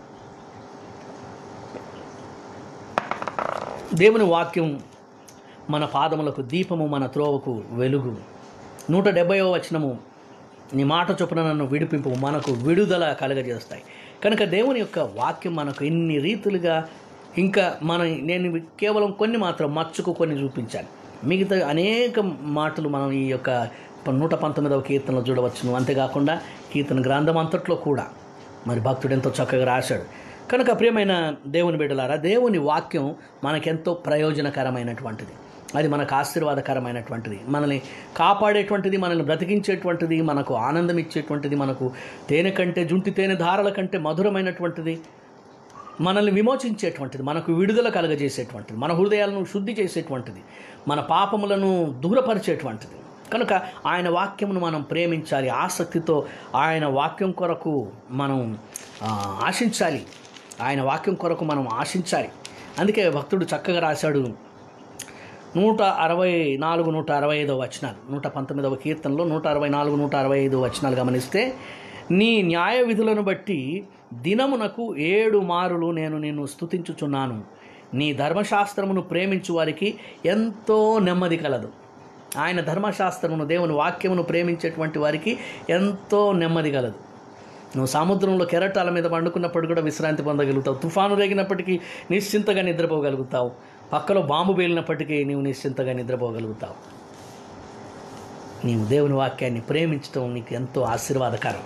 దేవుని వాక్యం మన పాదములకు దీపము మన త్రోవకు వెలుగు నూట డెబ్బైవ వచనము నీ మాట చొప్పున నన్ను విడిపింపు మనకు విడుదల కలగజేస్తాయి కనుక దేవుని యొక్క వాక్యం మనకు ఎన్ని రీతులుగా ఇంకా మన నేను కేవలం కొన్ని మాత్రం మచ్చుకు కొన్ని చూపించాను మిగతా అనేక మాటలు మనం ఈ యొక్క నూట పంతొమ్మిదవ కీర్తనలో చూడవచ్చును అంతేకాకుండా కీర్తన గ్రంథం అంతట్లో కూడా మరి భక్తుడు ఎంతో చక్కగా రాశాడు కనుక ప్రియమైన దేవుని బిడ్డలారా దేవుని వాక్యం మనకెంతో ప్రయోజనకరమైనటువంటిది అది మనకు ఆశీర్వాదకరమైనటువంటిది మనల్ని కాపాడేటువంటిది మనల్ని బ్రతికించేటువంటిది మనకు ఆనందం ఇచ్చేటువంటిది మనకు తేనె కంటే జుంటి తేనె ధారల కంటే మధురమైనటువంటిది మనల్ని విమోచించేటువంటిది మనకు విడుదల కలగజేసేటువంటిది మన హృదయాలను శుద్ధి చేసేటువంటిది మన పాపములను దూరపరిచేటువంటిది కనుక ఆయన వాక్యమును మనం ప్రేమించాలి ఆసక్తితో ఆయన వాక్యం కొరకు మనం ఆ, ఆశించాలి ఆయన వాక్యం కొరకు మనం ఆశించాలి అందుకే భక్తుడు చక్కగా రాశాడు నూట అరవై నాలుగు నూట అరవై ఐదో వచనాలు నూట పంతొమ్మిదవ కీర్తనలో నూట అరవై నాలుగు నూట అరవై ఐదు వచనాలు గమనిస్తే నీ న్యాయ విధులను బట్టి దినమునకు ఏడు మారులు నేను నిన్ను స్తుతించుచున్నాను నీ ధర్మశాస్త్రమును ప్రేమించు వారికి ఎంతో నెమ్మది కలదు ఆయన ధర్మశాస్త్రమును దేవుని వాక్యమును ప్రేమించేటువంటి వారికి ఎంతో నెమ్మది కలదు నువ్వు సముద్రంలో కెరటాల మీద పండుకున్నప్పుడు కూడా విశ్రాంతి పొందగలుగుతావు తుఫాను రేగినప్పటికీ నిశ్చింతగా నిద్రపోగలుగుతావు పక్కలో బాంబు పేలినప్పటికీ నీవు నిశ్చింతగా నిద్రపోగలుగుతావు నీవు దేవుని వాక్యాన్ని ప్రేమించడం నీకు ఎంతో ఆశీర్వాదకరం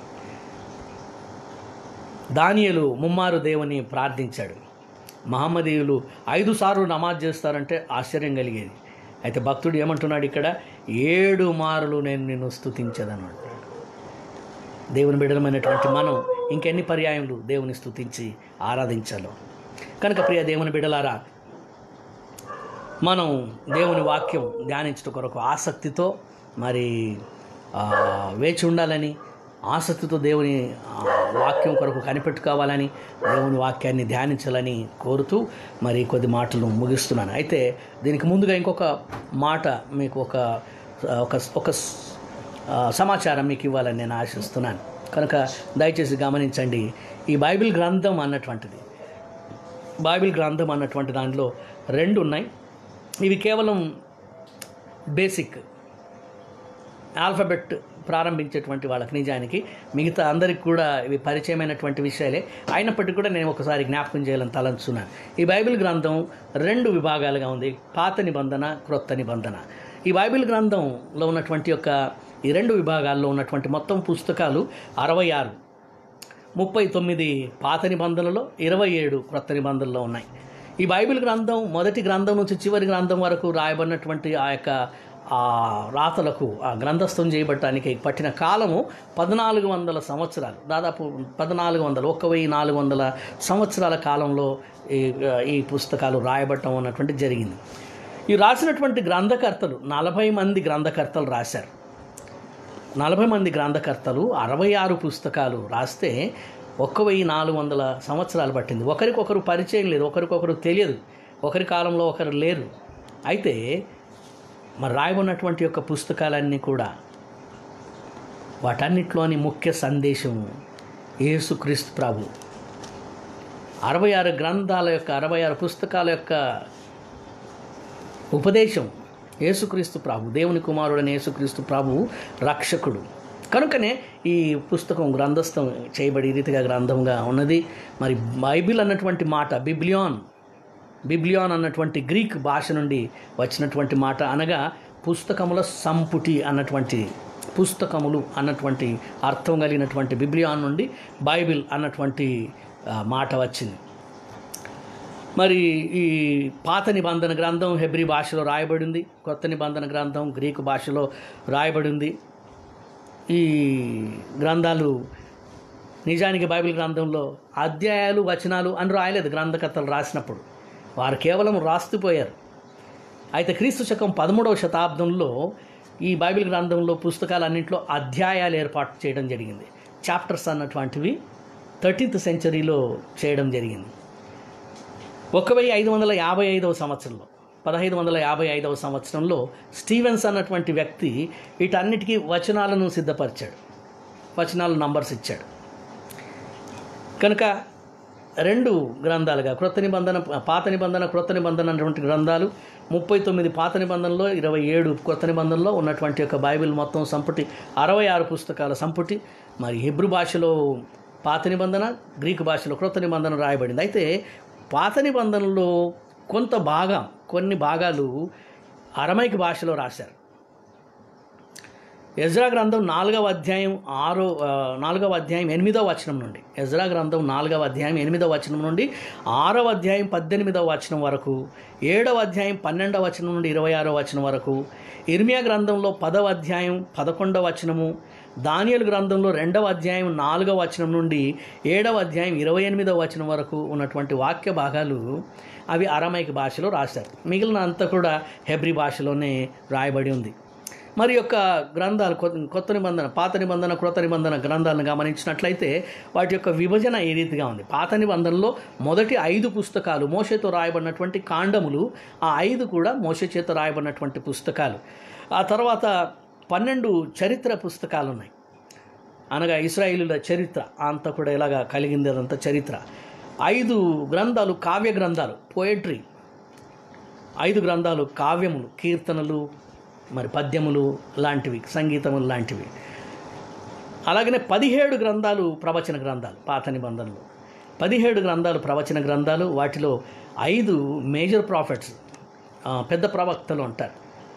దానియలు ముమ్మారు దేవుని ప్రార్థించాడు మహమ్మదీయులు ఐదు సార్లు నమాజ్ చేస్తారంటే ఆశ్చర్యం కలిగేది అయితే భక్తుడు ఏమంటున్నాడు ఇక్కడ ఏడు మారులు నేను నిన్ను స్తుతించదను అంటాడు దేవుని బిడలమైనటువంటి మనం ఇంకెన్ని పర్యాయములు దేవుని స్తుతించి ఆరాధించాలో కనుక ప్రియ దేవుని బిడలారా మనం దేవుని వాక్యం ధ్యానించడం కొరకు ఆసక్తితో మరి ఆ, వేచి ఉండాలని ఆసక్తితో దేవుని ఆ, వాక్యం కొరకు కనిపెట్టుకోవాలని దేవుని వాక్యాన్ని ధ్యానించాలని కోరుతూ మరి కొద్ది మాటలు ముగిస్తున్నాను అయితే దీనికి ముందుగా ఇంకొక మాట మీకు ఒక ఒక ఒక ఆ, సమాచారం మీకు ఇవ్వాలని నేను ఆశిస్తున్నాను కనుక దయచేసి గమనించండి ఈ బైబిల్ గ్రంథం అన్నటువంటిది బైబిల్ గ్రంథం అన్నటువంటి దాంట్లో రెండు ఉన్నాయి ఇవి కేవలం బేసిక్ ఆల్ఫబెట్ ప్రారంభించేటువంటి వాళ్ళకి నిజానికి మిగతా అందరికి కూడా ఇవి పరిచయమైనటువంటి విషయాలే అయినప్పటికీ కూడా నేను ఒకసారి జ్ఞాపకం చేయాలని తలంచున్నాను ఈ బైబిల్ గ్రంథం రెండు విభాగాలుగా ఉంది పాత నిబంధన క్రొత్త నిబంధన ఈ బైబిల్ గ్రంథంలో ఉన్నటువంటి యొక్క ఈ రెండు విభాగాల్లో ఉన్నటువంటి మొత్తం పుస్తకాలు అరవై ఆరు ముప్పై తొమ్మిది పాత నిబంధనలో ఇరవై ఏడు క్రొత్త నిబంధనలో ఉన్నాయి ఈ బైబిల్ గ్రంథం మొదటి గ్రంథం నుంచి చివరి గ్రంథం వరకు రాయబడినటువంటి ఆ యొక్క ఆ రాతలకు ఆ గ్రంథస్థం చేయబడటానికి పట్టిన కాలము పద్నాలుగు వందల సంవత్సరాలు దాదాపు పద్నాలుగు వందలు ఒక్క వెయ్యి నాలుగు వందల సంవత్సరాల కాలంలో ఈ ఈ పుస్తకాలు రాయబడటం అన్నటువంటి జరిగింది ఈ రాసినటువంటి గ్రంథకర్తలు నలభై మంది గ్రంథకర్తలు రాశారు నలభై మంది గ్రంథకర్తలు అరవై ఆరు పుస్తకాలు రాస్తే ఒక్క వెయ్యి నాలుగు వందల సంవత్సరాలు పట్టింది ఒకరికొకరు పరిచయం లేదు ఒకరికొకరు తెలియదు ఒకరి కాలంలో ఒకరు లేరు అయితే మరి రాయబడినటువంటి యొక్క పుస్తకాలన్నీ కూడా వాటన్నిటిలోని ముఖ్య సందేశం యేసుక్రీస్తు ప్రభు అరవై ఆరు గ్రంథాల యొక్క అరవై ఆరు పుస్తకాల యొక్క ఉపదేశం యేసుక్రీస్తు ప్రభు దేవుని కుమారుడైన యేసుక్రీస్తు ప్రభు రక్షకుడు కనుకనే ఈ పుస్తకం గ్రంథస్థం చేయబడి ఈ రీతిగా గ్రంథంగా ఉన్నది మరి బైబిల్ అన్నటువంటి మాట బిబ్లియాన్ బిబ్లియాన్ అన్నటువంటి గ్రీక్ భాష నుండి వచ్చినటువంటి మాట అనగా పుస్తకముల సంపుటి అన్నటువంటి పుస్తకములు అన్నటువంటి అర్థం కలిగినటువంటి బిబ్లియాన్ నుండి బైబిల్ అన్నటువంటి ఆ, మాట వచ్చింది మరి ఈ పాత నిబంధన గ్రంథం హెబ్రి భాషలో రాయబడింది కొత్త నిబంధన గ్రంథం గ్రీకు భాషలో రాయబడింది ఈ గ్రంథాలు నిజానికి బైబిల్ గ్రంథంలో అధ్యాయాలు వచనాలు అని రాయలేదు గ్రంథకర్తలు రాసినప్పుడు వారు కేవలం రాస్తుపోయారు అయితే క్రీస్తు శకం పదమూడవ శతాబ్దంలో ఈ బైబిల్ గ్రంథంలో పుస్తకాలన్నింటిలో అధ్యాయాలు ఏర్పాటు చేయడం జరిగింది చాప్టర్స్ అన్నటువంటివి థర్టీన్త్ సెంచరీలో చేయడం జరిగింది ఒక వెయ్యి ఐదు వందల యాభై ఐదవ సంవత్సరంలో పదహైదు వందల యాభై ఐదవ సంవత్సరంలో స్టీవెన్స్ అన్నటువంటి వ్యక్తి వీటన్నిటికీ వచనాలను సిద్ధపరిచాడు వచనాలు నంబర్స్ ఇచ్చాడు కనుక రెండు గ్రంథాలుగా క్రొత్త నిబంధన పాత నిబంధన క్రొత్త నిబంధన అన్నటువంటి గ్రంథాలు ముప్పై తొమ్మిది పాత నిబంధనలో ఇరవై ఏడు కొత్త నిబంధనలో ఉన్నటువంటి యొక్క బైబిల్ మొత్తం సంపుటి అరవై ఆరు పుస్తకాల సంపుటి మరి హెబ్రు భాషలో పాత నిబంధన గ్రీకు భాషలో క్రొత్త నిబంధన రాయబడింది అయితే పాత నిబంధనలో కొంత భాగం కొన్ని భాగాలు అరమైక్ భాషలో రాశారు ఎజ్రా గ్రంథం నాలుగవ అధ్యాయం ఆరో ఆ, నాలుగవ అధ్యాయం ఎనిమిదవ వచనం నుండి ఎజ్రా గ్రంథం నాలుగవ అధ్యాయం ఎనిమిదవ వచనం నుండి ఆరవ అధ్యాయం పద్దెనిమిదవ వచనం వరకు ఏడవ అధ్యాయం పన్నెండవ వచనం నుండి ఇరవై ఆరో వచనం వరకు ఇర్మియా గ్రంథంలో పదవ అధ్యాయం పదకొండవ వచనము దానియలు గ్రంథంలో రెండవ అధ్యాయం నాలుగవ వచనం నుండి ఏడవ అధ్యాయం ఇరవై ఎనిమిదవ వచనం వరకు ఉన్నటువంటి వాక్య భాగాలు అవి అరమైక్ భాషలో రాశారు మిగిలిన అంతా కూడా హెబ్రి భాషలోనే రాయబడి ఉంది మరి యొక్క గ్రంథాలు కొత్త కొత్త నిబంధన పాత నిబంధన క్రొత్త నిబంధన గ్రంథాలను గమనించినట్లయితే వాటి యొక్క విభజన ఏ రీతిగా ఉంది పాత నిబంధనలో మొదటి ఐదు పుస్తకాలు మోషేతో రాయబడినటువంటి కాండములు ఆ ఐదు కూడా మోషే చేత రాయబడినటువంటి పుస్తకాలు ఆ తర్వాత పన్నెండు చరిత్ర పుస్తకాలు ఉన్నాయి అనగా ఇస్రాయిలుల చరిత్ర అంతా కూడా ఇలాగా కలిగింది అదంతా చరిత్ర ఐదు గ్రంథాలు కావ్య గ్రంథాలు పోయట్రీ ఐదు గ్రంథాలు కావ్యములు కీర్తనలు మరి పద్యములు లాంటివి సంగీతములు లాంటివి అలాగనే పదిహేడు గ్రంథాలు ప్రవచన గ్రంథాలు పాత నిబంధనలు పదిహేడు గ్రంథాలు ప్రవచన గ్రంథాలు వాటిలో ఐదు మేజర్ ప్రాఫిట్స్ పెద్ద ప్రవక్తలు ఉంటారు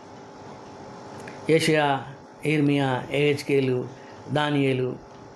ఏషియా ఇర్మియా ఏహెచ్కేలు దానియేలు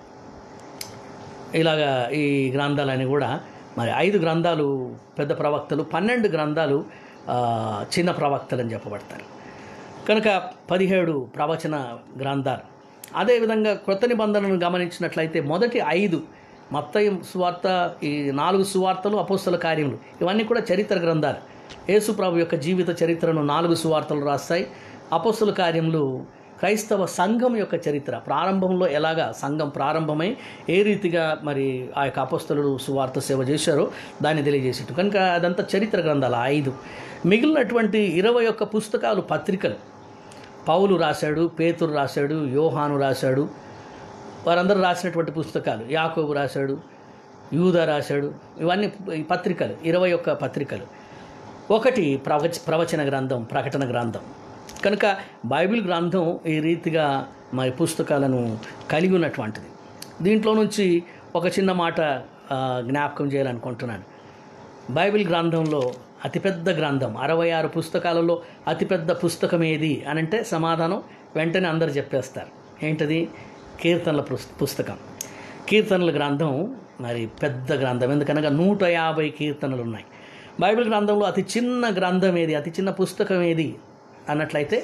ఇలాగా ఈ గ్రంథాలని కూడా మరి ఐదు గ్రంథాలు పెద్ద ప్రవక్తలు పన్నెండు గ్రంథాలు ఆ, చిన్న ప్రవక్తలు అని చెప్పబడతారు కనుక పదిహేడు ప్రవచన గ్రంథాలు అదేవిధంగా క్రొత్త నిబంధనలను గమనించినట్లయితే మొదటి ఐదు మత్తయి సువార్త ఈ నాలుగు సువార్తలు అపోస్తల కార్యములు ఇవన్నీ కూడా చరిత్ర గ్రంథాలు యేసు ప్రభు యొక్క జీవిత చరిత్రను నాలుగు సువార్తలు రాస్తాయి అపోస్తల కార్యములు క్రైస్తవ సంఘం యొక్క చరిత్ర ప్రారంభంలో ఎలాగా సంఘం ప్రారంభమై ఏ రీతిగా మరి ఆ యొక్క అపస్తులు సువార్త సేవ చేశారో దాన్ని తెలియజేసేట్టు కనుక అదంతా చరిత్ర గ్రంథాలు ఆ ఐదు మిగిలినటువంటి ఇరవై ఒక్క పుస్తకాలు పత్రికలు పౌలు రాశాడు పేతురు రాశాడు యోహాను రాశాడు వారందరూ రాసినటువంటి పుస్తకాలు యాకోబు రాశాడు యూదా రాశాడు ఇవన్నీ ఈ పత్రికలు ఇరవై ఒక్క పత్రికలు ఒకటి ప్రవచ ప్రవచన గ్రంథం ప్రకటన గ్రంథం కనుక బైబిల్ గ్రంథం ఈ రీతిగా మరి పుస్తకాలను కలిగి ఉన్నటువంటిది దీంట్లో నుంచి ఒక చిన్న మాట ఆ, జ్ఞాపకం చేయాలనుకుంటున్నాను బైబిల్ గ్రంథంలో అతిపెద్ద గ్రంథం అరవై ఆరు పుస్తకాలలో అతిపెద్ద పుస్తకం ఏది అని అంటే సమాధానం వెంటనే అందరు చెప్పేస్తారు ఏంటది కీర్తనల పుస్- పుస్తకం కీర్తనల గ్రంథం మరి పెద్ద గ్రంథం ఎందుకనగా నూట యాభై కీర్తనలు ఉన్నాయి బైబిల్ గ్రంథంలో అతి చిన్న గ్రంథం ఏది అతి చిన్న పుస్తకం ఏది అన్నట్లయితే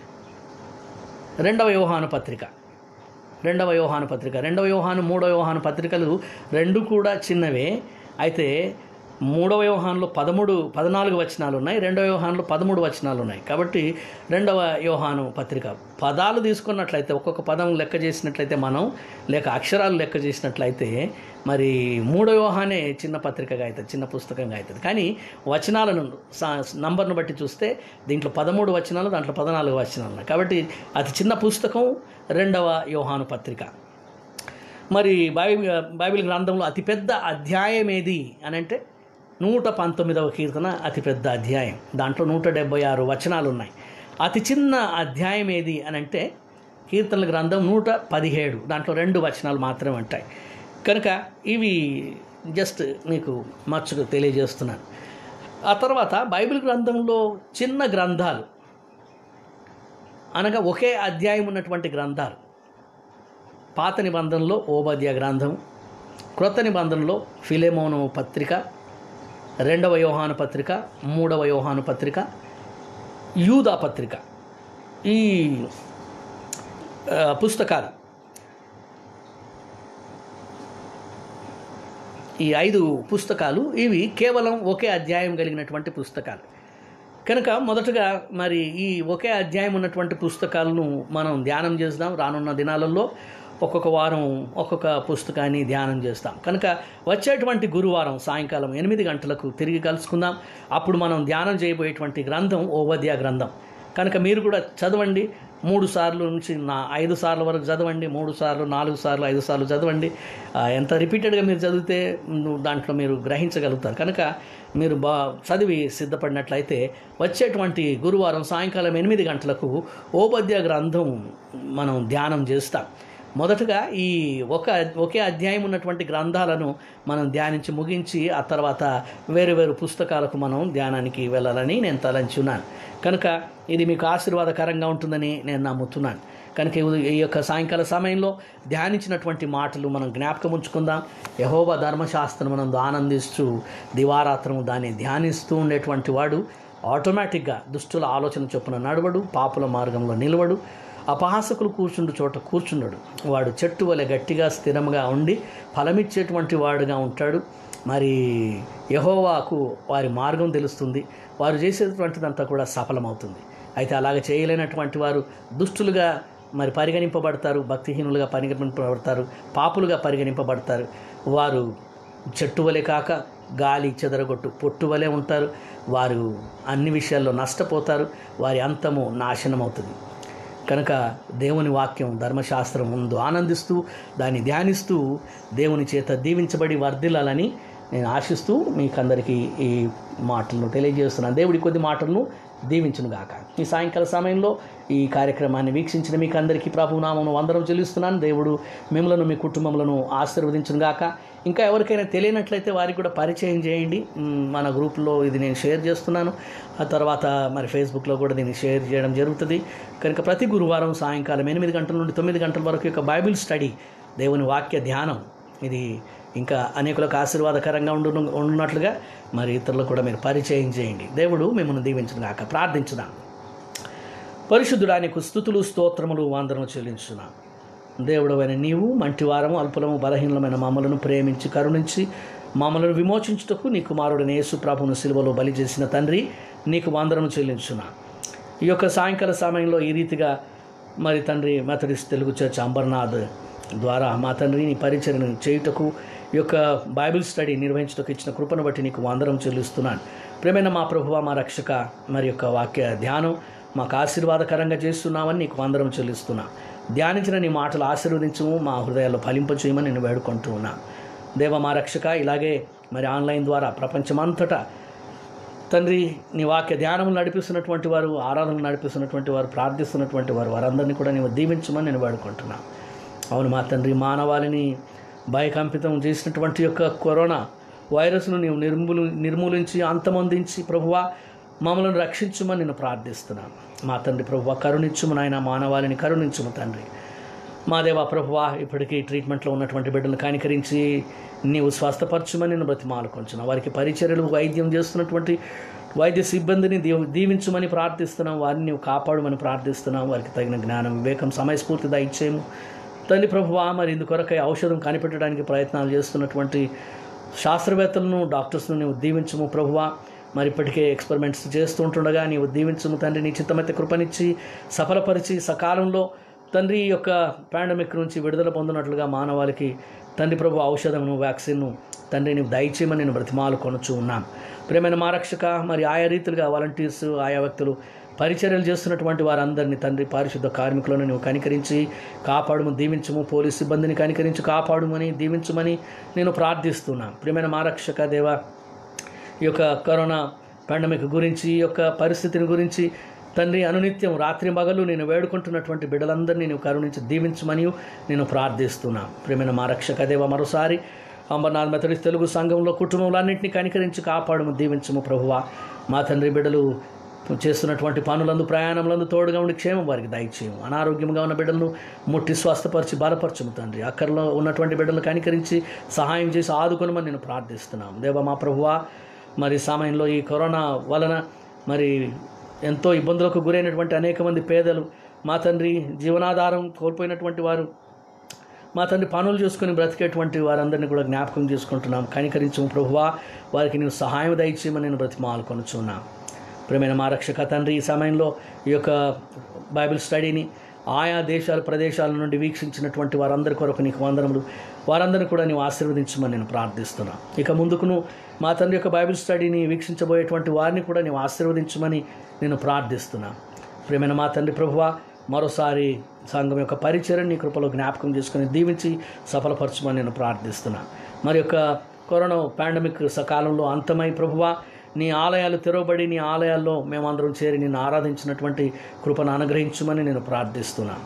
రెండవ యోహాను పత్రిక రెండవ యోహాను పత్రిక రెండవ యోహాను మూడవ యోహాను పత్రికలు రెండు కూడా చిన్నవే అయితే మూడవ యోహాన్లో పదమూడు పద్నాలుగు వచనాలు ఉన్నాయి రెండవ యోహాన్లో పదమూడు వచనాలు ఉన్నాయి కాబట్టి రెండవ యోహాను పత్రిక పదాలు తీసుకున్నట్లయితే ఒక్కొక్క పదం లెక్క చేసినట్లయితే మనం లేక అక్షరాలు లెక్క చేసినట్లయితే మరి మూడవ యోహానే చిన్న పత్రికగా అవుతుంది చిన్న పుస్తకంగా అవుతుంది కానీ వచనాలను సా- నంబర్ను బట్టి చూస్తే దీంట్లో పదమూడు వచనాలు దాంట్లో పద్నాలుగు వచనాలు ఉన్నాయి కాబట్టి అతి చిన్న పుస్తకం రెండవ యోహాను పత్రిక మరి బైబిల్ బైబిల్ గ్రంథంలో అతిపెద్ద అధ్యాయం ఏది అని అంటే నూట పంతొమ్మిదవ కీర్తన అతిపెద్ద అధ్యాయం దాంట్లో నూట డెబ్బై ఆరు వచనాలు ఉన్నాయి అతి చిన్న అధ్యాయం ఏది అని అంటే కీర్తనల గ్రంథం నూట పదిహేడు దాంట్లో రెండు వచనాలు మాత్రమే ఉంటాయి కనుక ఇవి జస్ట్ మీకు మచ్చుకు తెలియజేస్తున్నాను ఆ తర్వాత బైబిల్ గ్రంథంలో చిన్న గ్రంథాలు అనగా ఒకే అధ్యాయం ఉన్నటువంటి గ్రంథాలు పాత నిబంధనలో ఓబద్య గ్రంథం క్రొత్త నిబంధనలో ఫిలెమోను పత్రిక రెండవ యోహాను పత్రిక మూడవ యోహాను పత్రిక యూదా పత్రిక ఈ ఆ, పుస్తకాలు ఈ ఐదు పుస్తకాలు ఇవి కేవలం ఒకే అధ్యాయం కలిగినటువంటి పుస్తకాలు కనుక మొదటగా మరి ఈ ఒకే అధ్యాయం ఉన్నటువంటి పుస్తకాలను మనం ధ్యానం చేద్దాం రానున్న దినాలలో ఒక్కొక్క వారం ఒక్కొక్క పుస్తకాన్ని ధ్యానం చేస్తాం కనుక వచ్చేటువంటి గురువారం సాయంకాలం ఎనిమిది గంటలకు తిరిగి కలుసుకుందాం అప్పుడు మనం ధ్యానం చేయబోయేటువంటి గ్రంథం ఓవద్య గ్రంథం కనుక మీరు కూడా చదవండి మూడు సార్లు నుంచి నా ఐదు సార్లు వరకు చదవండి మూడు సార్లు నాలుగు సార్లు ఐదు సార్లు చదవండి ఆ, ఎంత రిపీటెడ్గా మీరు చదివితే మ్, దాంట్లో మీరు గ్రహించగలుగుతారు కనుక మీరు బా చదివి సిద్ధపడినట్లయితే వచ్చేటువంటి గురువారం సాయంకాలం ఎనిమిది గంటలకు ఓపద్య గ్రంథం మనం ధ్యానం చేస్తాం మొదటగా ఈ ఒక ఒకే అధ్యాయం ఉన్నటువంటి గ్రంథాలను మనం ధ్యానించి ముగించి ఆ తర్వాత వేరు వేరు పుస్తకాలకు మనం ధ్యానానికి వెళ్ళాలని నేను తలంచున్నాను కనుక ఇది మీకు ఆశీర్వాదకరంగా ఉంటుందని నేను నమ్ముతున్నాను కనుక ఈ- ఈ యొక్క సాయంకాల సమయంలో ధ్యానించినటువంటి మాటలు మనం జ్ఞాపకం ఉంచుకుందాం యహోబ ధర్మశాస్త్రం మనం ఆనందిస్తూ దివారాత్రము దాన్ని ధ్యానిస్తూ ఉండేటువంటి వాడు ఆటోమేటిక్గా దుష్టుల ఆలోచన చొప్పున నడవడు పాపుల మార్గంలో నిలవడు అపహాసకులు కూర్చుండు చోట కూర్చున్నాడు వాడు చెట్టు వలె గట్టిగా స్థిరంగా ఉండి ఫలమిచ్చేటువంటి వాడుగా ఉంటాడు మరి యహోవాకు వారి మార్గం తెలుస్తుంది వారు చేసేటువంటిదంతా కూడా సఫలమవుతుంది అయితే అలాగ చేయలేనటువంటి వారు దుష్టులుగా మరి పరిగణింపబడతారు భక్తిహీనులుగా పరిగణింపబడతారు పాపులుగా పరిగణింపబడతారు వారు చెట్టు వలె కాక గాలి చెదరగొట్టు పొట్టు వలె ఉంటారు వారు అన్ని విషయాల్లో నష్టపోతారు వారి అంతము నాశనం అవుతుంది కనుక దేవుని వాక్యం ధర్మశాస్త్రం ముందు ఆనందిస్తూ దాన్ని ధ్యానిస్తూ దేవుని చేత దీవించబడి వర్ధిల్లాలని నేను ఆశిస్తూ మీకు అందరికీ ఈ మాటలను తెలియజేస్తున్నాను దేవుడి కొద్ది మాటలను దీవించునుగాక ఈ సాయంకాల సమయంలో ఈ కార్యక్రమాన్ని వీక్షించిన మీకు అందరికీ ప్రభు నామను వందరం చెల్లిస్తున్నాను దేవుడు మిమ్మలను మీ కుటుంబములను ఆశీర్వదించునుగాక ఇంకా ఎవరికైనా తెలియనట్లయితే వారికి కూడా పరిచయం చేయండి మ్, మన గ్రూప్లో ఇది నేను షేర్ చేస్తున్నాను ఆ తర్వాత మరి ఫేస్బుక్లో కూడా దీన్ని షేర్ చేయడం జరుగుతుంది కనుక ప్రతి గురువారం సాయంకాలం ఎనిమిది గంటల నుండి తొమ్మిది గంటల వరకు యొక్క బైబిల్ స్టడీ దేవుని వాక్య ధ్యానం ఇది ఇంకా అనేకులకు ఆశీర్వాదకరంగా ఉండు ఉన్నట్లుగా మరి ఇతరులకు కూడా మీరు పరిచయం చేయండి దేవుడు మిమ్మల్ని దీవించుగాక ప్రార్థించుదాం పరిశుద్ధుడానికి స్థుతులు స్తోత్రములు వందనము చెల్లించున్నాం దేవుడవైన నీవు మంటివారము అల్పులము బలహీనమైన మమ్మలను ప్రేమించి కరుణించి మమ్మలను విమోచించుటకు నీ కుమారుడైన యేసు ప్రభును సిలువలో బలి చేసిన తండ్రి నీకు వందనము చెల్లించున్నా ఈ యొక్క సాయంకాల సమయంలో ఈ రీతిగా మరి తండ్రి మెథడిస్ట్ తెలుగు చర్చ్ అంబర్నాథ్ ద్వారా మా తండ్రి నీ పరిచయను చేయుటకు ఈ యొక్క బైబిల్ స్టడీ నిర్వహించుటకు ఇచ్చిన కృపను బట్టి నీకు వందనం చెల్లిస్తున్నాను ప్రేమైన మా ప్రభువ మా రక్షక మరి యొక్క వాక్య ధ్యానం మాకు ఆశీర్వాదకరంగా చేస్తున్నామని నీకు వందనం చెల్లిస్తున్నా ధ్యానించిన నీ మాటలు ఆశీర్వదించము మా హృదయాల్లో ఫలింపచేయమని నేను వేడుకుంటూ ఉన్నాను దేవ మా రక్షక ఇలాగే మరి ఆన్లైన్ ద్వారా ప్రపంచమంతటా తండ్రి నీ వాక్య ధ్యానములు నడిపిస్తున్నటువంటి వారు ఆరాధనలు నడిపిస్తున్నటువంటి వారు ప్రార్థిస్తున్నటువంటి వారు వారందరినీ కూడా నీవు దీవించమని నేను వేడుకుంటున్నా అవును మా తండ్రి మానవాళిని భయకంపితం చేసినటువంటి యొక్క కరోనా వైరస్ను నీవు నిర్మూలు నిర్మూలించి అంతమొందించి ప్రభువా మమ్మల్ని రక్షించమని నేను ప్రార్థిస్తున్నాను మా తండ్రి ప్రభువా కరుణించుము నాయన మానవాళిని కరుణించుము తండ్రి మా దేవ ప్రభువా ఇప్పటికీ ట్రీట్మెంట్లో ఉన్నటువంటి బిడ్డలను కనికరించి నీవు స్వస్థపరచుమని నేను బ్రతిమాలుకొంచున్నా వారికి పరిచర్యలు వైద్యం చేస్తున్నటువంటి వైద్య సిబ్బందిని దీవ దీవించమని ప్రార్థిస్తున్నాం వారిని నీవు కాపాడమని ప్రార్థిస్తున్నాం వారికి తగిన జ్ఞానం వివేకం సమయస్ఫూర్తి దయచేయము తండ్రి ప్రభువా మరి ఇందుకొరకై ఔషధం కనిపెట్టడానికి ప్రయత్నాలు చేస్తున్నటువంటి శాస్త్రవేత్తలను డాక్టర్స్ను నీవు దీవించము ప్రభువా మరి ఇప్పటికే ఎక్స్పెరిమెంట్స్ చేస్తూ ఉంటుండగా నీవు దీవించము తండ్రి నీ చిత్తమైతే కృపనిచ్చి సఫలపరిచి సకాలంలో తండ్రి ఈ యొక్క పాండమిక్ నుంచి విడుదల పొందినట్లుగా మానవాళికి తండ్రి ప్రభు ఔషధమును వ్యాక్సిన్ను తండ్రి నీవు దయచేయమని నేను బ్రతిమాలు కొనుచు ఉన్నాం ప్రేమైన మా రక్షక మరి ఆయా రీతిలుగా వాలంటీర్స్ ఆయా వ్యక్తులు పరిచర్యలు చేస్తున్నటువంటి వారందరినీ తండ్రి పారిశుద్ధ కార్మికులను నువ్వు కనికరించి కాపాడుము దీవించము పోలీస్ సిబ్బందిని కనికరించి కాపాడుమని దీవించమని నేను ప్రార్థిస్తున్నాను ప్రియమైన మా రక్షక దేవ ఈ యొక్క కరోనా పాండమిక్ గురించి ఈ యొక్క పరిస్థితిని గురించి తండ్రి అనునిత్యం రాత్రి మగలు నేను వేడుకుంటున్నటువంటి బిడ్డలందరినీ నేను కరుణించి దీవించమని నేను ప్రార్థిస్తున్నా ప్రేమైన మా రక్షక దేవ మరోసారి అంబర్నాథ్ మెథడిస్ట్ తెలుగు సంఘంలో కుటుంబంలన్నింటినీ కనికరించి కాపాడము దీవించము ప్రభువా మా తండ్రి బిడ్డలు చేస్తున్నటువంటి పనులందు ప్రయాణములందు తోడుగా ఉండి క్షేమం వారికి దయచేయము అనారోగ్యంగా ఉన్న బిడ్డలను ముట్టి స్వస్థపరిచి బలపరచము తండ్రి అక్కర్లో ఉన్నటువంటి బిడ్డలను కనికరించి సహాయం చేసి ఆదుకొనమని నేను ప్రార్థిస్తున్నాం దేవ మా ప్రభువా మరి సమయంలో ఈ కరోనా వలన మరి ఎంతో ఇబ్బందులకు గురైనటువంటి అనేక మంది పేదలు మా తండ్రి జీవనాధారం కోల్పోయినటువంటి వారు మా తండ్రి పనులు చూసుకొని బ్రతికేటువంటి వారందరినీ కూడా జ్ఞాపకం చేసుకుంటున్నాం కనికరించము ప్రభువా వారికి నీవు సహాయం దయచేయమని నేను బ్రతిమాలుకొనుచున్నాం ప్రేమైన మా రక్షక తండ్రి ఈ సమయంలో ఈ యొక్క బైబిల్ స్టడీని ఆయా దేశాల ప్రదేశాల నుండి వీక్షించినటువంటి వారందరి కొరకు నీకు వందనములు వారందరినీ కూడా నీవు ఆశీర్వదించమని నేను ప్రార్థిస్తున్నా ఇక ముందుకును మా తండ్రి యొక్క బైబిల్ స్టడీని వీక్షించబోయేటువంటి వారిని కూడా నీవు ఆశీర్వదించమని నేను ప్రార్థిస్తున్నా ప్రేమైన మా తండ్రి ప్రభువా మరోసారి సంఘం యొక్క పరిచయం నీ కృపలో జ్ఞాపకం చేసుకుని దీవించి సఫలపరచమని నేను ప్రార్థిస్తున్నా మరి యొక్క కరోనా పాండమిక్ సకాలంలో అంతమై ప్రభువా నీ ఆలయాలు తెరవబడి నీ ఆలయాల్లో మేమందరం చేరి నిన్ను ఆరాధించినటువంటి కృపను అనుగ్రహించమని నేను ప్రార్థిస్తున్నాను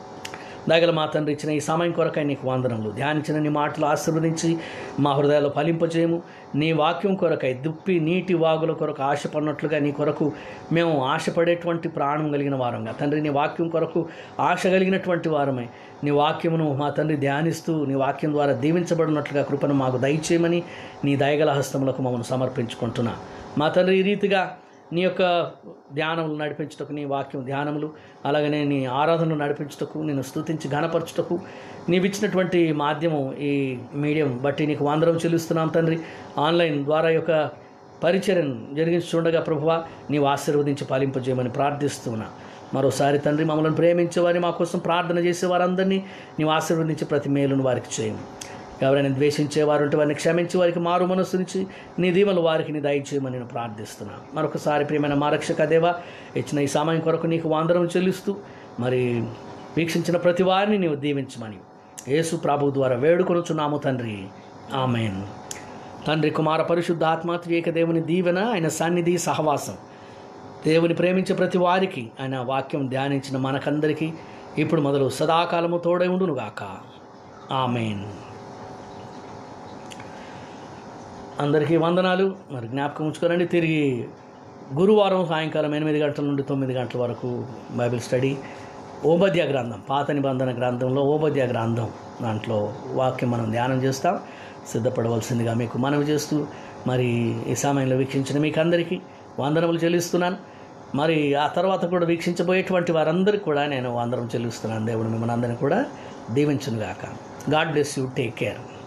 దగల మా తండ్రి ఇచ్చిన ఈ సమయం కొరకై నీకు వందనములు ధ్యానించిన నీ మాటలు ఆశీర్వదించి మా హృదయాల్లో ఫలింపజేయము నీ వాక్యం కొరకై దుప్పి నీటి వాగుల కొరకు ఆశపడినట్లుగా నీ కొరకు మేము ఆశపడేటువంటి ప్రాణం కలిగిన వారంగా తండ్రి నీ వాక్యం కొరకు ఆశ కలిగినటువంటి వారమై నీ వాక్యమును మా తండ్రి ధ్యానిస్తూ నీ వాక్యం ద్వారా దీవించబడినట్లుగా కృపను మాకు దయచేయమని నీ దయగల హస్తములకు మమ్మల్ని సమర్పించుకుంటున్నా మా తండ్రి ఈ రీతిగా నీ యొక్క ధ్యానములు నడిపించుటకు నీ వాక్యం ధ్యానములు అలాగనే నీ ఆరాధనలు నడిపించుటకు నేను స్తుతించి ఘనపరచుటకు నీవిచ్చినటువంటి మాధ్యమం ఈ మీడియం బట్టి నీకు వందరం చెల్లిస్తున్నాం తండ్రి ఆన్లైన్ ద్వారా ఈ యొక్క పరిచర్యను జరిగించుండగా ప్రభువా నీవు ఆశీర్వదించి పాలింపజేయమని ప్రార్థిస్తున్నా మరోసారి తండ్రి మమ్మల్ని ప్రేమించేవారి మా కోసం ప్రార్థన చేసే వారందరినీ నీవు ఆశీర్వదించి ప్రతి మేలును వారికి చేయము ఎవరైనా ద్వేషించేవారు ఉంటే వారిని క్షమించి వారికి మారు మనస్సు నుంచి నీ దీవెలు వారికి నీ దయచేయమని నేను ప్రార్థిస్తున్నాను మరొకసారి ప్రియమైన మా రక్షక దేవ ఇచ్చిన ఈ సమయం కొరకు నీకు వాందరం చెల్లిస్తూ మరి వీక్షించిన ప్రతి వారిని నీవు దీవించమని యేసు ప్రభు ద్వారా వేడుకొనుచున్నాము తండ్రి ఆమెన్ తండ్రి కుమార పరిశుద్ధ ఆత్మాత్రియేక దేవుని దీవెన ఆయన సన్నిధి సహవాసం దేవుని ప్రేమించే ప్రతి వారికి ఆయన వాక్యం ధ్యానించిన మనకందరికీ ఇప్పుడు మొదలు సదాకాలము తోడై ఉండునుగాక ఆమెన్ అందరికీ వందనాలు మరి జ్ఞాపకం ఉంచుకోరండి తిరిగి గురువారం సాయంకాలం ఎనిమిది గంటల నుండి తొమ్మిది గంటల వరకు బైబిల్ స్టడీ ఓబద్య గ్రంథం పాత నిబంధన గ్రంథంలో ఓబద్య గ్రంథం దాంట్లో వాక్యం మనం ధ్యానం చేస్తాం సిద్ధపడవలసిందిగా మీకు మనవి చేస్తూ మరి ఈ సమయంలో వీక్షించిన మీకు అందరికీ వందనములు చెల్లిస్తున్నాను మరి ఆ తర్వాత కూడా వీక్షించబోయేటువంటి వారందరికీ కూడా నేను వందనం చెల్లిస్తున్నాను దేవుడు మిమ్మల్ని అందరినీ కూడా దీవించునుగాక God bless you take care